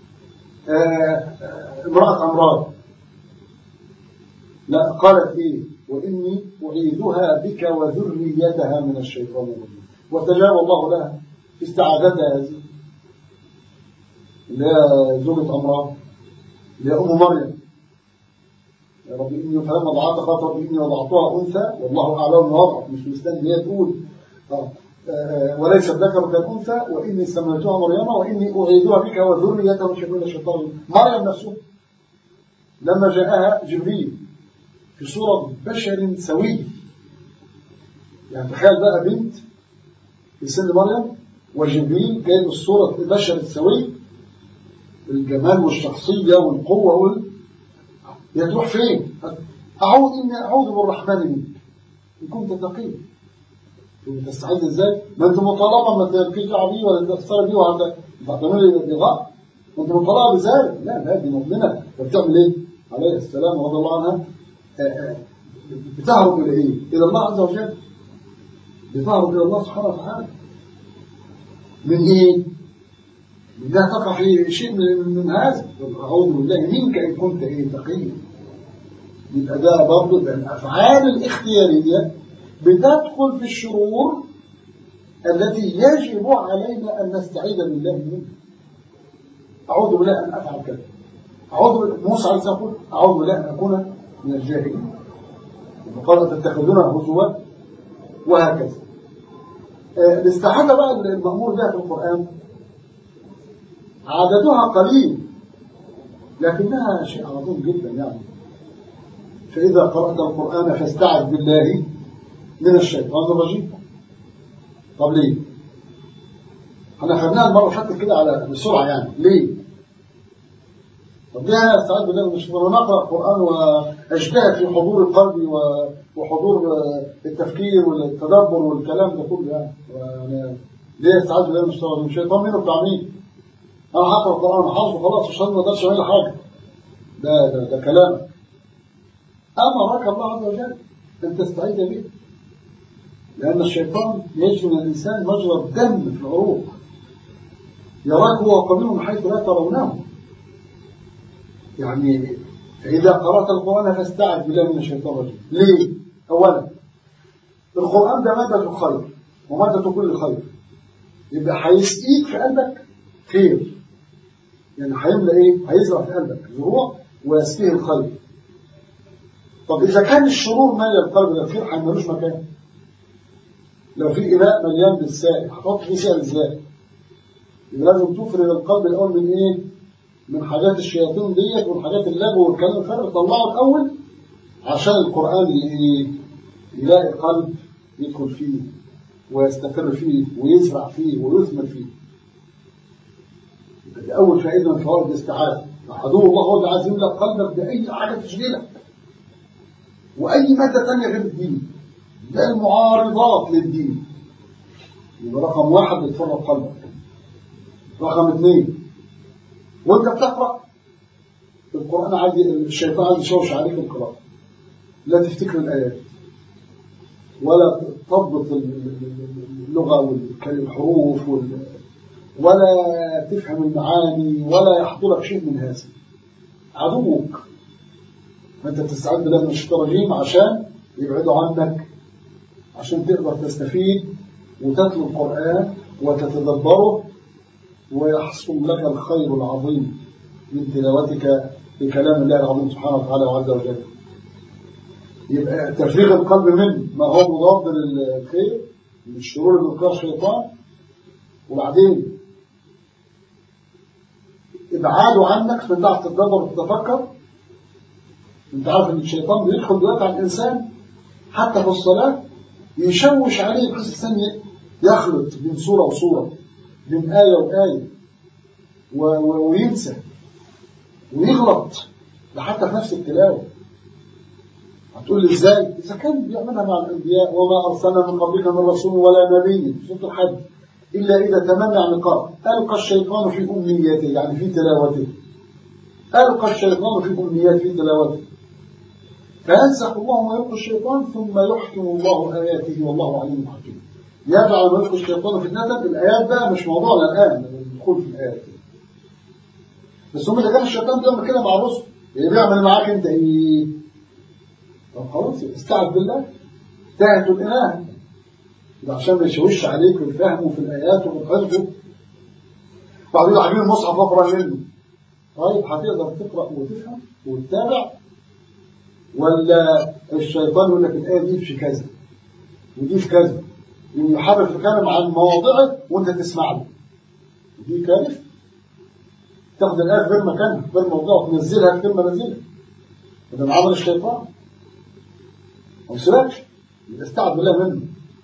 امراه عمران لا قالت ايه واني اعيذها بك وذريتها من الشيطان الرجيم وتجاب الله لها في استعاذتها هذه اللي هي زوجة عمران اللي هي أم مريم يا رب إني فلما ضعت خاطر رب إني وضعتها أنثى والله أعلم ما وضعت مش مستني هي تقول آه. آه. وليس الذكر كالأنثى وإني سميتها مريم وإني أعيدها بك وذريتها من الشيطان مريم نفسها لما جاءها جبريل في صورة بشر سوي يعني تخيل بقى بنت في سن مريم وجبريل جاي بالصورة البشر السوي الجمال والشخصية والقوة وال... يا تروح فين أعوذ إني أعوذ بالرحمن منك إن كنت تقي تستعيذ إزاي ما أنت مطالبة ما تلقيش بيه ولا تأثر بيه ولا تعتمل بغاء أنت مطالبة بذلك لا لا دي مؤمنة فبتعمل إيه عليه السلام رضي الله عنها بتهرب إلى إيه إلى الله عز وجل بتهرب إلى الله سبحانه وتعالى من إيه لا تقع في شيء من, من هذا أعوذ بالله منك إن كنت إيه تقيا يبقى ده برضه الأفعال الاختيارية بتدخل في الشرور التي يجب علينا أن نستعيذ بالله منها أعوذ بالله أن أفعل كذا أعوذ موسى عليه السلام يقول أعوذ بالله أن أكون من الجاهلين وقال تتخذونها هزوا وهكذا آه، الاستعاذة بقى المأمور بها في القرآن عددها قليل لكنها شيء عظيم جدا يعني فإذا قرأت القرآن فاستعذ بالله من الشيطان الرجيم طب ليه؟ احنا خدناها المرة اللي فاتت كده على بسرعة يعني ليه؟ طب ليه انا استعذ بالله من الشيطان وانا اقرا القران واجتهد في حضور القلب و- وحضور آه، التفكير والتدبر والكلام ده كله يعني وأنا ليه استعذ بالله من الشيطان الرجيم؟ الشيطان مين بتاع مين؟ انا هقرا القران حافظه خلاص الشيطان ما يقدرش يعمل لي حاجه ده ده ده كلام امرك الله عز وجل ان تستعيذ به لان الشيطان يجري من الانسان مجرى الدم في العروق يراك هو قبيله من حيث لا ترونه يعني فإذا قرأت القرآن فاستعذ بالله من الشيطان الرجيم ليه؟ أولا القرآن ده مادة خير ومادة كل خير يبقى هيسقيك في قلبك خير يعني هيملى ايه؟ هيزرع في قلبك زروع ويسقيه الخير طب إذا كان الشرور مالي القلب ده الخير هيملوش مكان لو في إناء مليان بالسائل هتحط فيه سائل ازاي؟ يبقى لازم تفرغ القلب الأول من إيه؟ من حاجات الشياطين ديت والحاجات اللغو والكلام الفارغ طلعه الأول عشان القرآن ي- يلاقي قلب يدخل فيه ويستقر فيه ويزرع فيه ويثمر فيه. يبقى دي أول فائدة من فوائد الاستعاذة. عدو الله هو اللي عايز يملأ قلبك بأي حاجة تشغلك. وأي مادة تانية غير الدين. ده المعارضات للدين. يبقى رقم واحد بتفرغ قلبك. رقم اثنين وانت بتقرا القران عايز الشيطان عايز يشوش عليك القراءه لا تفتكر الايات ولا تضبط اللغه والحروف وال... ولا تفهم المعاني ولا يحضرك شيء من هذا عدوك فانت بتستعد بالله من الشيطان الرجيم عشان يبعدوا عنك عشان تقدر تستفيد وتتلو القران وتتدبره ويحصل لك الخير العظيم من تلاوتك لكلام الله العظيم سبحانه وتعالى وعز وجل يبقى تفريغ القلب من ما هو مضاد للخير من الشرور اللي بيلقاها الشيطان وبعدين ابعاده عنك في تعرف تتدبر وتتفكر انت عارف ان الشيطان بيدخل دلوقتي على الانسان حتى في الصلاه يشوش عليه بحيث الانسان يخلط بين صوره وصوره بين آية وآية و... و... وينسى ويغلط ده حتى في نفس التلاوة هتقول لي ازاي؟ إذا كان بيعملها مع الأنبياء وما أرسلنا من قبلك من رسول ولا نبي في سورة الحج إلا إذا تمنى عن قال ألقى الشيطان في أمنيته يعني في تلاوته ألقى الشيطان في أمنيته في تلاوته فينسخ الله ما يلقي الشيطان ثم يحكم الله آياته والله عليم حكيم يجعل ما يلقي الشيطان فتنة الآيات بقى مش موضوعنا الآن الدخول في الآيات بس هم إذا كان الشيطان بيعمل كده مع الرسل اللي بيعمل معاك أنت إيه؟ طب خلاص استعذ بالله تاهت الإله ده عشان ما يشوش عليك في الفهم وفي الآيات وفي الحفظ بعدين حبيب المصحف أقرأ منه طيب هتقدر تقرأ وتفهم وتتابع ولا الشيطان يقول لك الآية دي في كذا ودي في كذا يحرف الكلام عن مواضعه وانت تسمع له دي كارثه تاخد الآية غير مكانها غير موضوعها وتنزلها غير منازلها وده من عمل الشيطان ما يسيبكش يبقى استعذ بالله منه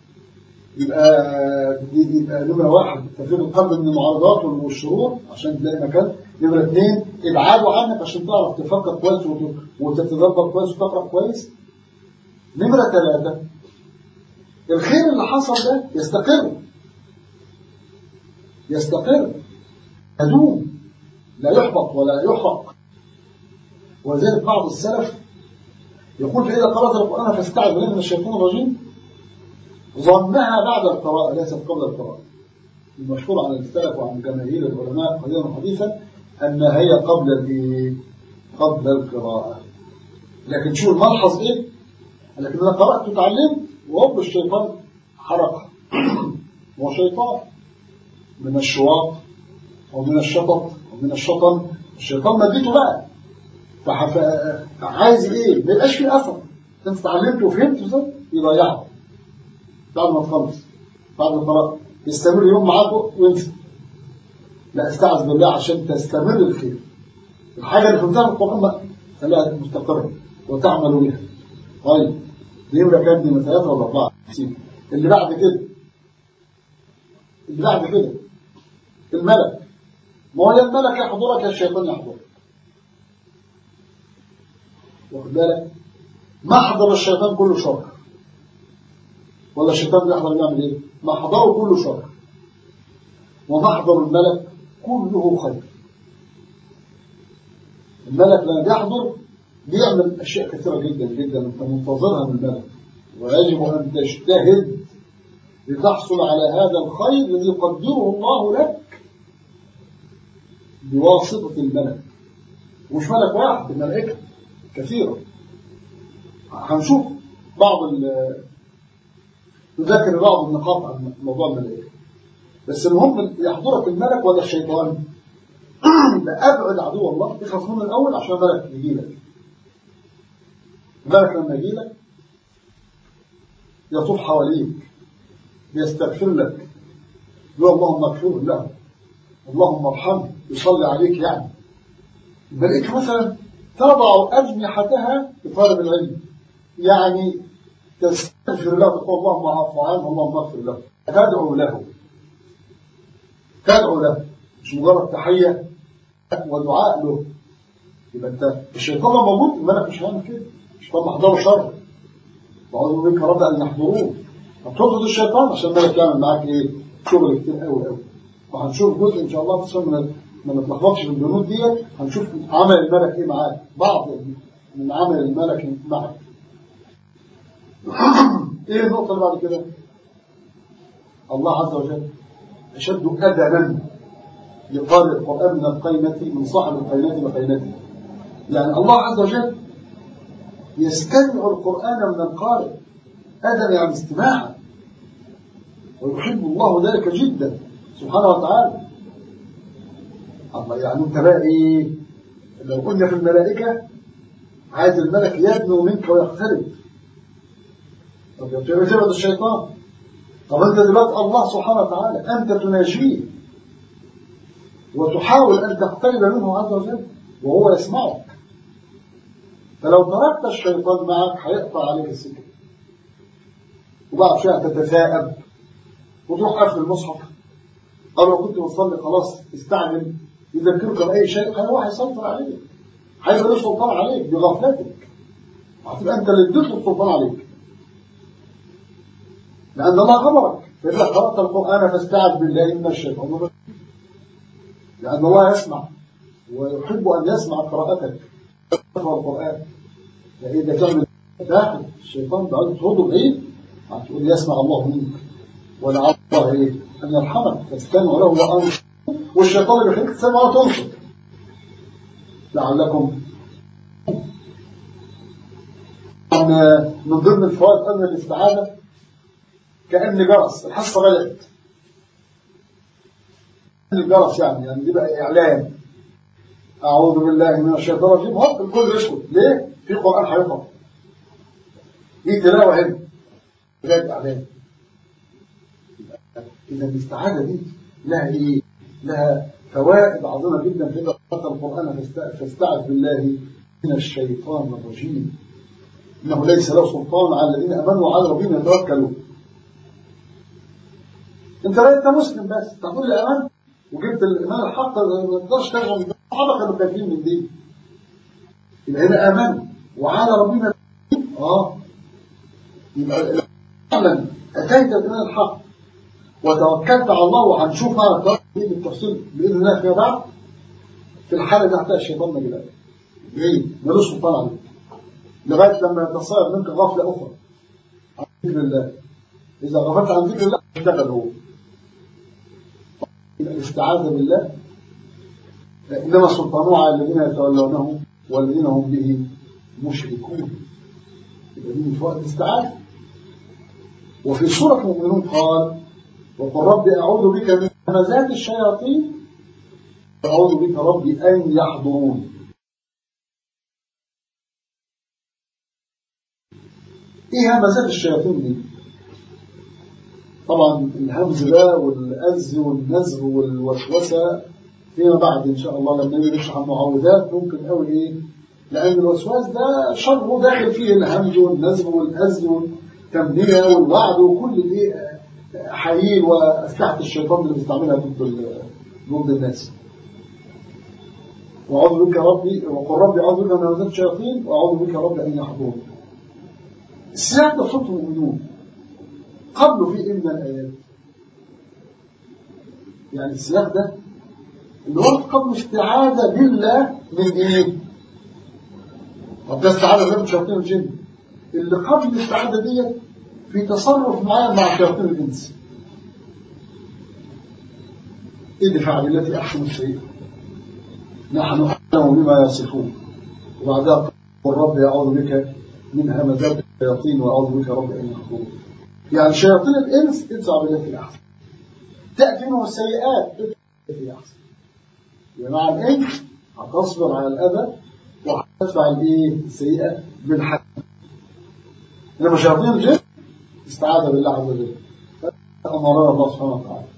يبقى دي يبقى نمرة واحد تفريغ القلب من المعارضات والشرور عشان تلاقي مكان نمرة اثنين ابعاده عنك عشان تعرف تفكر كويس وتتدبر كويس وتقرأ كويس نمرة ثلاثة الخير اللي حصل ده يستقر يستقر يدوم لا يحبط ولا يحرق ولذلك بعض السلف يقول فإذا قرأت القرآن فاستعذ بالله من الشيطان الرجيم ظنها بعد القراءة ليست قبل القراءة المشهور عن السلف وعن جماهير العلماء قديما وحديثا أنها هي قبل الإيه؟ قبل القراءة لكن شو الملحظ إيه؟ لكن أنا قرأت وتعلمت وهو الشيطان حركة هو شيطان من الشواط أو من الشطط أو من الشطن الشيطان مديته بقى فعايز ايه ما يبقاش في اثر انت اتعلمت وفهمت بالظبط يضيعك بعد ما تخلص بعد ما تقرأ يستمر يوم معاك وانسى لا استعذ بالله عشان تستمر الخير الحاجة اللي فهمتها في القرآن بقى خليها مستقرة وتعمل بها طيب دي يبقى كام دي ثلاثة ولا أربعة اللي بعد كده اللي بعد كده الملك ما هو يا الملك يحضرك يا الشيطان يحضرك واخد بالك محضر الشيطان كله شر ولا الشيطان بيحضر يعمل ايه محضره كله شر ومحضر الملك كله خير الملك لما بيحضر بيعمل اشياء كثيره جدا جدا انت منتظرها من الملك ويجب ان تجتهد لتحصل على هذا الخير الذي يقدره الله لك بواسطه الملك مش ملك واحد الملائكه كثيره هنشوف بعض نذكر بعض النقاط عن موضوع الملائكه بس المهم يحضرك الملك ولا الشيطان ده ابعد عدو الله اخلص منه الاول عشان الملك يجي لك الملك لما يجي لك يطوف حواليك يستغفر لك يقول اللهم اغفر له اللهم ارحمه يصلي عليك يعني الملائكه مثلا تضع اجنحتها لطالب العلم يعني تستغفر له تقول اللهم عفو عنه اللهم اغفر له تدعو له تدعو له مش مجرد تحيه ودعاء له يبقى انت الشيطان لو موجود الملك مش هيعمل كده الشيطان محضره شر وأعوذ بك رب ان يحضروه هتطرد الشيطان عشان الملك يعمل معاك ايه شغل كتير قوي قوي وهنشوف جزء ان شاء الله في من ما نتلخبطش في البنود ديت هنشوف عمل الملك ايه معاك بعض من عمل الملك معك ايه النقطة اللي بعد كده الله عز وجل أشد أدبا لقارئ القرآن من القيمة من صاحب القيمة وقيمته يعني الله عز وجل يستمع القرآن من القارئ أدب يعني استماعا ويحب الله ذلك جدا سبحانه وتعالى الله يعني انت بقى ايه لو قلنا في الملائكة عايز الملك يدنو منك ويقترب طب يبتغي تبعد الشيطان طب انت دلوقتي الله سبحانه وتعالى انت تناجيه وتحاول ان تقترب منه عز وجل وهو يسمعك فلو تركت الشيطان معك هيقطع عليك السكه وبعد شويه تتثاءب وتروح قافل المصحف او لو كنت بتصلي خلاص استعجل يذكرك باي شيء هيروح يسيطر عليك هيبقى له سلطان عليك بغفلتك هتبقى انت اللي اديت له السلطان عليك لأن الله خبرك فإذا قرأت القرآن فاستعذ بالله من الشيطان الرجيم لأن الله يسمع ويحب أن يسمع قراءتك تقرأ القرآن فإذا تعمل داخل الشيطان بعد تطرده بعيد هتقول يسمع الله منك ولعل الله إيه أن يرحمك فاستمع له وأنصر والشيطان اللي بيخليك تسمع وتنصر لعلكم من ضمن الفوائد أن الاستعاذة كأن جرس الحصة بدأت كأن الجرس يعني يعني دي بقى إعلان أعوذ بالله من الشيطان الرجيم هوب الكل يسكت ليه؟ في قرآن هيقرأ دي تلاوة هنا بجد إعلان إذا الاستعاذة دي لها إيه؟ لها فوائد عظيمة جدا في قراءة القرآن فاستعذ بالله من الشيطان الرجيم إنه ليس له سلطان على الذين أمنوا وعلى ربهم يتوكلون انت لا انت مسلم بس تقول لي امان وجبت الايمان الحق ما تقدرش ترجع من الصحابه كانوا خايفين من دي يبقى هنا امان وعلى ربنا اه يبقى فعلا اتيت بالايمان الحق وتوكلت على الله وهنشوف معنى دي بالتفصيل باذن الله فيما بعد في الحاله دي هتلاقي الشيطان ما جلاش ليه؟ ملوش سلطان عليك لغايه لما يتصير منك غفله اخرى عن ذكر الله اذا غفلت عن ذكر الله اشتغل هو الاستعاذة بالله إنما سلطانه على الذين يتولونه والذين هم به مشركون يبقى دي من فوائد الاستعاذة وفي سورة المؤمنون قال وقل رب أعوذ بك من همزات الشياطين أعوذ بك ربي أن يحضرون ايه همزات الشياطين دي طبعا الهمز ده والأز والنزغ والوسوسة فيما بعد إن شاء الله لما نيجي نشرح المعوذات ممكن قوي إيه لأن الوسواس ده شره داخل فيه الهمز والنزغ والأز والتمنية والوعد وكل الإيه حييل وأسلحة الشيطان اللي بيستعملها ضد ضد الناس وأعوذ بك ربي وقل ربي أعوذ بك من همزات الشياطين وأعوذ بك ربي أن يحضرون السياق ده صوت المؤمنون قبله في إيه من الآيات يعني السياق ده اللي هو قبل استعاذة بالله من إيه؟ طب ده استعاذة بالله من شياطين الجن اللي قبل الاستعاذة ديت في تصرف معين مع شياطين الإنس ادفع بالتي أحسن الشيء نحن أعلم بما يصفون وبعدها قل رب أعوذ بك من همزات الشياطين وأعوذ بك رب أن يحضرون يعني شياطين الإنس ادفع بالتي أحسن تأتي منه السيئات ادفع بالتي أحسن يعني مع الإنس هتصبر على الأذى وهتدفع الإيه السيئة بالحق إنما شياطين الجن استعاذ بالله عز وجل أمرنا الله سبحانه وتعالى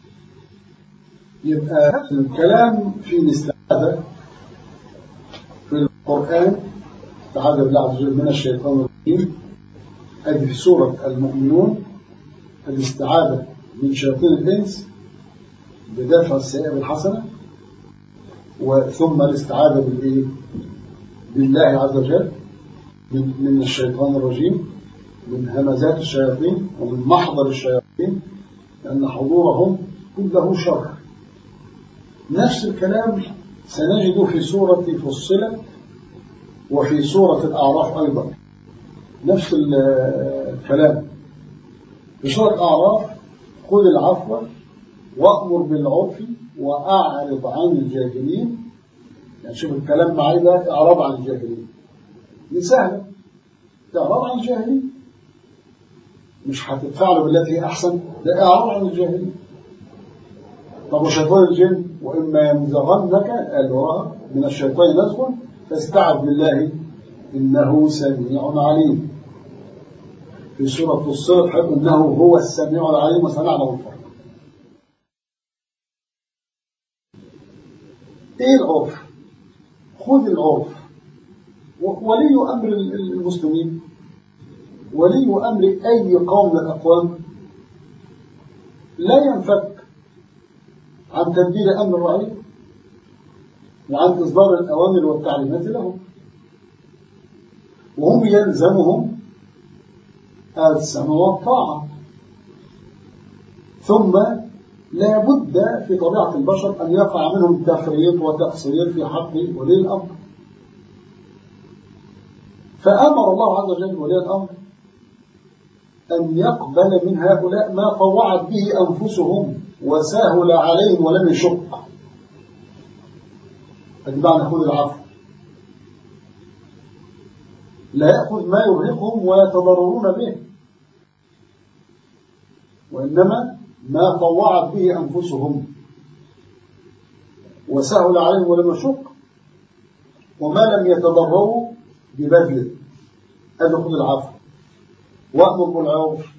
يبقى الكلام في الاستعاذة في القرآن استعاذ بالله عز وجل من الشيطان الرجيم هذه في سورة المؤمنون الاستعاذة من شياطين الإنس بدافع السيئة بالحسنة وثم الاستعاذة بالإيه؟ بالله عز وجل من, من الشيطان الرجيم من همزات الشياطين ومن محضر الشياطين لأن حضورهم كله شر نفس الكلام سنجد في سورة فصلة وفي سورة الأعراف أيضا نفس الكلام في سورة الأعراف خذ العفو وأمر بالعرف وأعرض عن الجاهلين يعني شوف الكلام معي ده إعراض عن الجاهلين دي سهلة إعراض عن الجاهلين مش هتدفع بالتي أحسن ده إعراض عن الجاهلين طب وشيطان الجن وإما ينزغنك قال من الشيطان نزغ فاستعذ بالله إنه سميع عليم في سورة الصلة حيث إنه هو السميع العليم وسنعلم الفرق إيه العرف خذ العرف ولي أمر المسلمين ولي أمر أي قوم من الأقوام لا ينفك عن تدبير أمر الرعية وعن إصدار الأوامر والتعليمات لهم وهم يلزمهم السمع والطاعة ثم لا بد في طبيعة البشر أن يقع منهم تفريط وتقصير في حق ولي الأمر فأمر الله عز وجل ولي الأمر أن يقبل من هؤلاء ما طوعت به أنفسهم وسهل عليهم ولم يشق أتبعنا خذ العفو لا يأخذ ما يرهقهم ويتضررون به وإنما ما طوعت به أنفسهم وسهل عليهم ولم يشق وما لم يتضرروا ببذله هذا خذ العفو وأمر بالعرف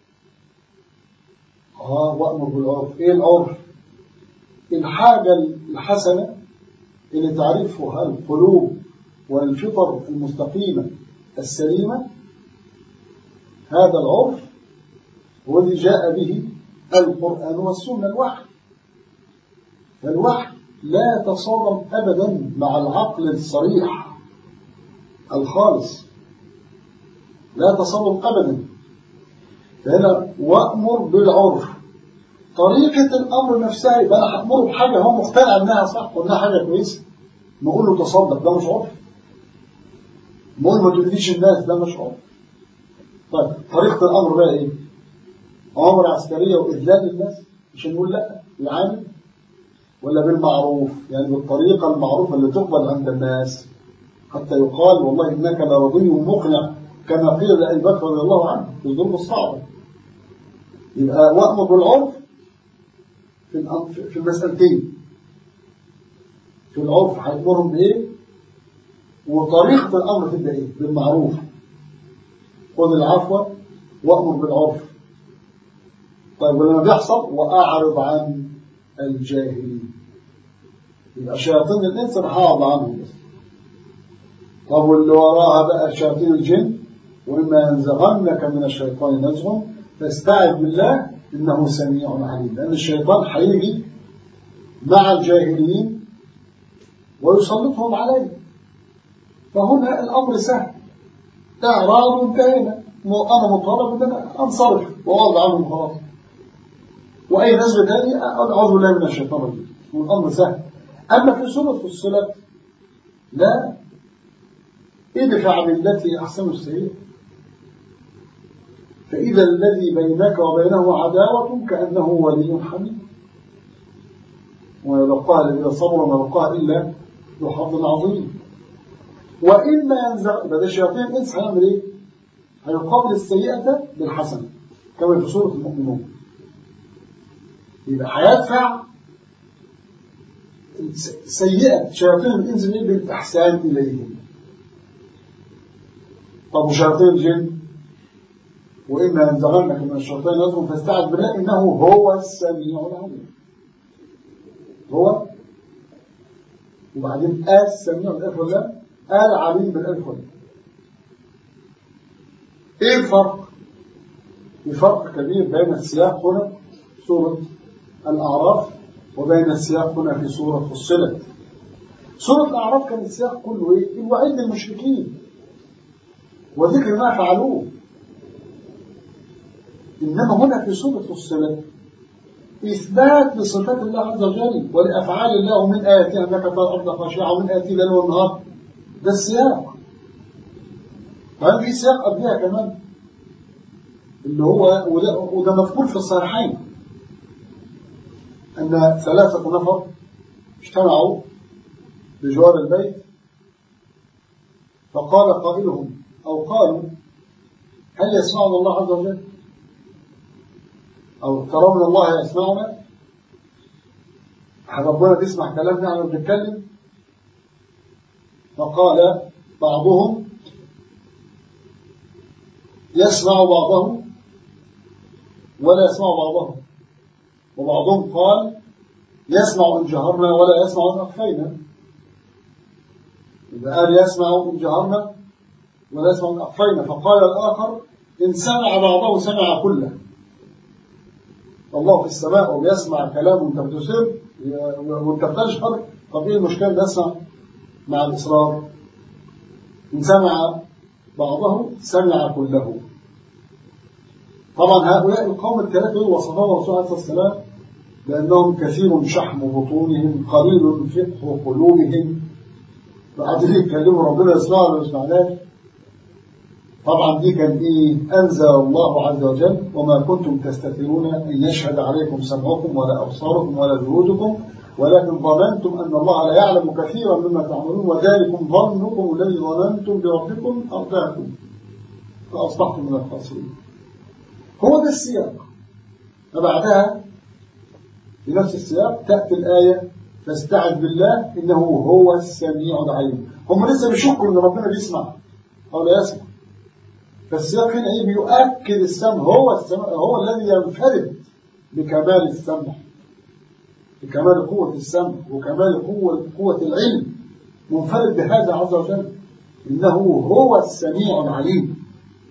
آه وأمر بالعرف إيه العرف الحاجة الحسنة اللي تعرفها القلوب والفطر المستقيمة السليمة هذا العرف هو الذي جاء به القرآن والسنة الوحي فالوحي لا تصادم أبدا مع العقل الصريح الخالص لا تصادم أبدا فهنا وأمر بالعرف طريقة الأمر نفسها يبقى أنا هأمره بحاجة هو مقتنع إنها صح وإنها حاجة كويسة نقول له تصدق ده مش عرف نقول ما تؤذيش الناس ده مش عرف طيب طريقة الأمر بقى إيه؟ أمر عسكرية وإذلال الناس مش هنقول لا العامل ولا بالمعروف يعني بالطريقة المعروفة اللي تقبل عند الناس حتى يقال والله إنك لرضي مقنع كما قيل لأبي بكر رضي الله عنه في الظروف الصعبة يبقى وأمر بالعرف في في المسألتين في العرف هيأمرهم بإيه وطريقة الأمر تبقى إيه بالمعروف خذ العفو وأمر بالعرف طيب ولما بيحصل وأعرض عن الجاهلين يبقى شياطين الإنس هعرض عنهم بس طب واللي وراها بقى شياطين الجن وإما ينزغنك من الشيطان نزغ فاستعذ بالله إنه سميع عليم لأن الشيطان هيجي مع الجاهلين ويسلطهم عليه فهنا الأمر سهل إعراض انتهينا أنا مطالب أن أنا أنصرف وأعرض عنهم خلاص وأي نزل تاني أعوذ بالله من الشيطان الرجيم والأمر سهل أما في سورة الصلة لا ادفع بالتي أحسن السيئة فإذا الذي بينك وبينه عداوة كأنه ولي حميد ويلقاها الذين صبروا ما يلقاها إلا ذو حظ عظيم وإما ينزغ بدأ الشياطين الإنس هيعمل إيه؟ هيقابل السيئة بالحسنة كما في سورة المؤمنون يبقى هيدفع سيئة شياطين الإنس بالإحسان إليهم طب وشياطين الجن وإما ينزغنك من الشيطان نزغ فاستعذ بالله إنه هو السميع العليم هو وبعدين قال السميع بالألف ولا قال عليم بالألف ولا إيه الفرق؟ الفرق كبير بين السياق هنا سورة الأعراف وبين السياق هنا في سورة فصلت سورة الأعراف كان السياق كله إيه؟ الوعيد للمشركين وذكر ما فعلوه إنما هنا في سورة فصلت إثبات لصفات الله عز وجل ولأفعال الله ومن آياته أنك ترى الأرض خاشعة ومن آياته ليل والنهار ده السياق وهل في سياق قبلها كمان اللي هو وده, وده مذكور في الصحيحين أن ثلاثة نفر اجتمعوا بجوار البيت فقال قائلهم أو قالوا هل يسمعنا الله عز وجل أو ترون من الله يسمعنا ربنا تسمع كلامنا عن بنتكلم فقال بعضهم يسمع بعضهم ولا يسمع بعضهم وبعضهم قال يسمع إن جهرنا ولا يسمع إن أخفينا إذا قال يسمع إن جهرنا ولا يسمع إن أخفينا فقال الآخر إن سمع بعضه سمع كله الله في السماء وبيسمع كلام وانت بتسر وانت بتشهر طب ايه المشكله بيسمع مع الاصرار ان سمع بعضه سمع كله طبعا هؤلاء القوم الثلاثه وصفهم الرسول عليه الصلاه والسلام بانهم كثير شحم بطونهم قليل فقه قلوبهم فقاعدين يتكلموا ربنا يسمعه ولا يسمعناش طبعا دي كان ايه انزل الله عز وجل وما كنتم تستترون ان يشهد عليكم سمعكم ولا ابصاركم ولا جهودكم ولكن ظننتم ان الله لا يعلم كثيرا مما تعملون وذلكم ظنكم الذي ظننتم بربكم ارضاكم فاصبحتم من الخاسرين هو ده السياق فبعدها في نفس السياق تاتي الايه فاستعذ بالله انه هو السميع العليم هم لسه بيشكوا ان ربنا بيسمع او لا يسمع فالسياق هنا ايه بيؤكد السمع هو السمع هو الذي ينفرد بكمال السمع بكمال قوة السمع وكمال قوة قوة العلم منفرد بهذا عز وجل إنه هو السميع العليم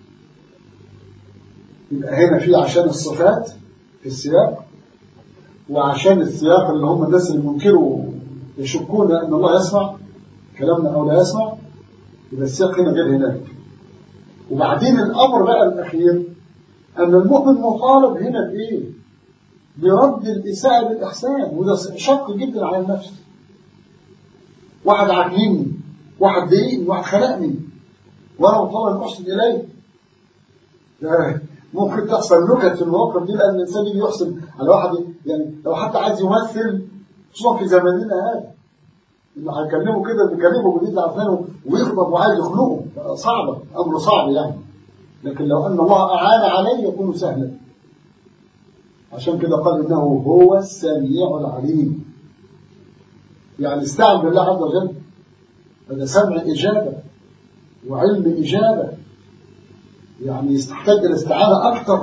يبقى هنا في عشان الصفات في السياق وعشان السياق اللي هم الناس اللي منكروا يشكون أن الله يسمع كلامنا أو لا يسمع يبقى السياق هنا غير هناك وبعدين الأمر بقى الأخير أن المؤمن مطالب هنا بإيه؟ برد الإساءة بالإحسان وده شق جدا على النفس واحد عاجبني واحد ضايقني واحد خلقني وأنا مطالب أن أحسن إليه ممكن تحصل نكت في المواقف دي لأن الإنسان يجي يحسن على واحد يعني لو حتى عايز يمثل خصوصا في زماننا هذا اللي هيكلمه كده بيكلمه جديد عفانه ويغضب وعايز يخنقه صعبة أمر صعب يعني لكن لو أن الله أعان عليه يكون سهلا عشان كده قال إنه هو السميع العليم يعني استعن بالله عز وجل هذا سمع إجابة وعلم إجابة يعني تحتاج إلى استعادة أكثر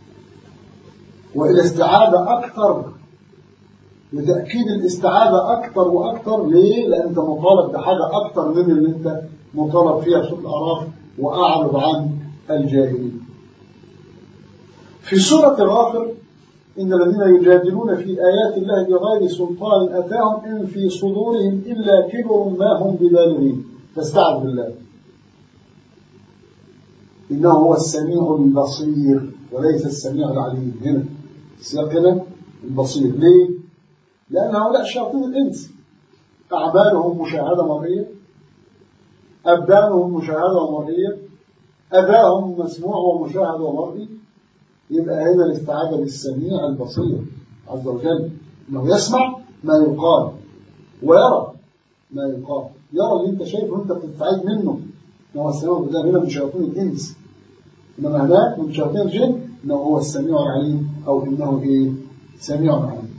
وإلى استعادة أكثر لتأكيد الاستعادة أكثر وأكثر ليه؟ لأن أنت مطالب بحاجة أكثر من اللي أنت مطالب فيها في سورة الأعراف وأعرض عن الجاهلين في سورة غافر إن الذين يجادلون في آيات الله بغير سلطان أتاهم إن في صدورهم إلا كبر ما هم ببالغين فاستعذ بالله إنه هو السميع البصير وليس السميع العليم هنا السياق هنا البصير ليه؟ لأن هؤلاء شياطين الإنس أعمالهم مشاهدة مرئية أبدانهم مشاهدة ومرئية أداهم مسموع ومشاهد ومرئي يبقى هنا الاستعادة بالسميع البصير عز وجل انه يسمع ما يقال ويرى ما يقال يرى اللي انت شايفه انت بتستعيد منه انه السميع ده هنا من شياطين الانس انما هناك من شياطين الجن انه هو السميع العليم او انه ايه سميع عليم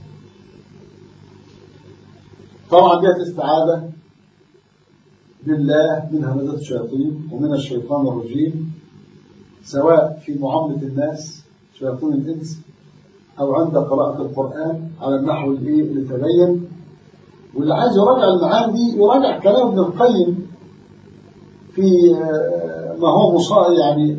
طبعا ديت استعاذة بالله من همزات الشياطين ومن الشيطان الرجيم سواء في معاملة الناس شياطين الإنس أو عند قراءة القرآن على النحو الإيه اللي تبين واللي عايز يراجع المعاني دي يراجع كلام ابن القيم في ما هو مصائر يعني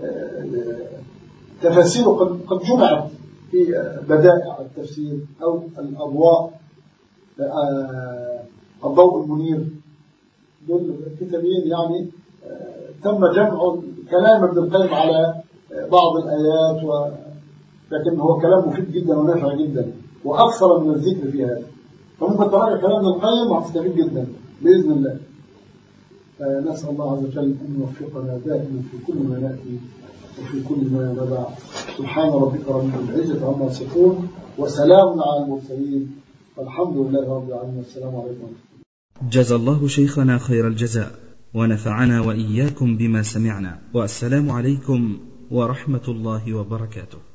تفاسيره قد جمعت في بدائع التفسير أو الأضواء الضوء المنير دول كتابين يعني تم جمع كلام ابن القيم على بعض الآيات و... لكن هو كلام مفيد جدا ونافع جدا وأكثر من الذكر في هذا فممكن تراجع كلام ابن القيم وهتستفيد جدا بإذن الله نسأل الله عز وجل أن يوفقنا دائما في كل ما نأتي وفي كل ما نبع سبحان ربك رب العزة عما يصفون وسلام على المرسلين والحمد لله رب العالمين والسلام عليكم جزى الله شيخنا خير الجزاء ونفعنا وإياكم بما سمعنا والسلام عليكم ورحمة الله وبركاته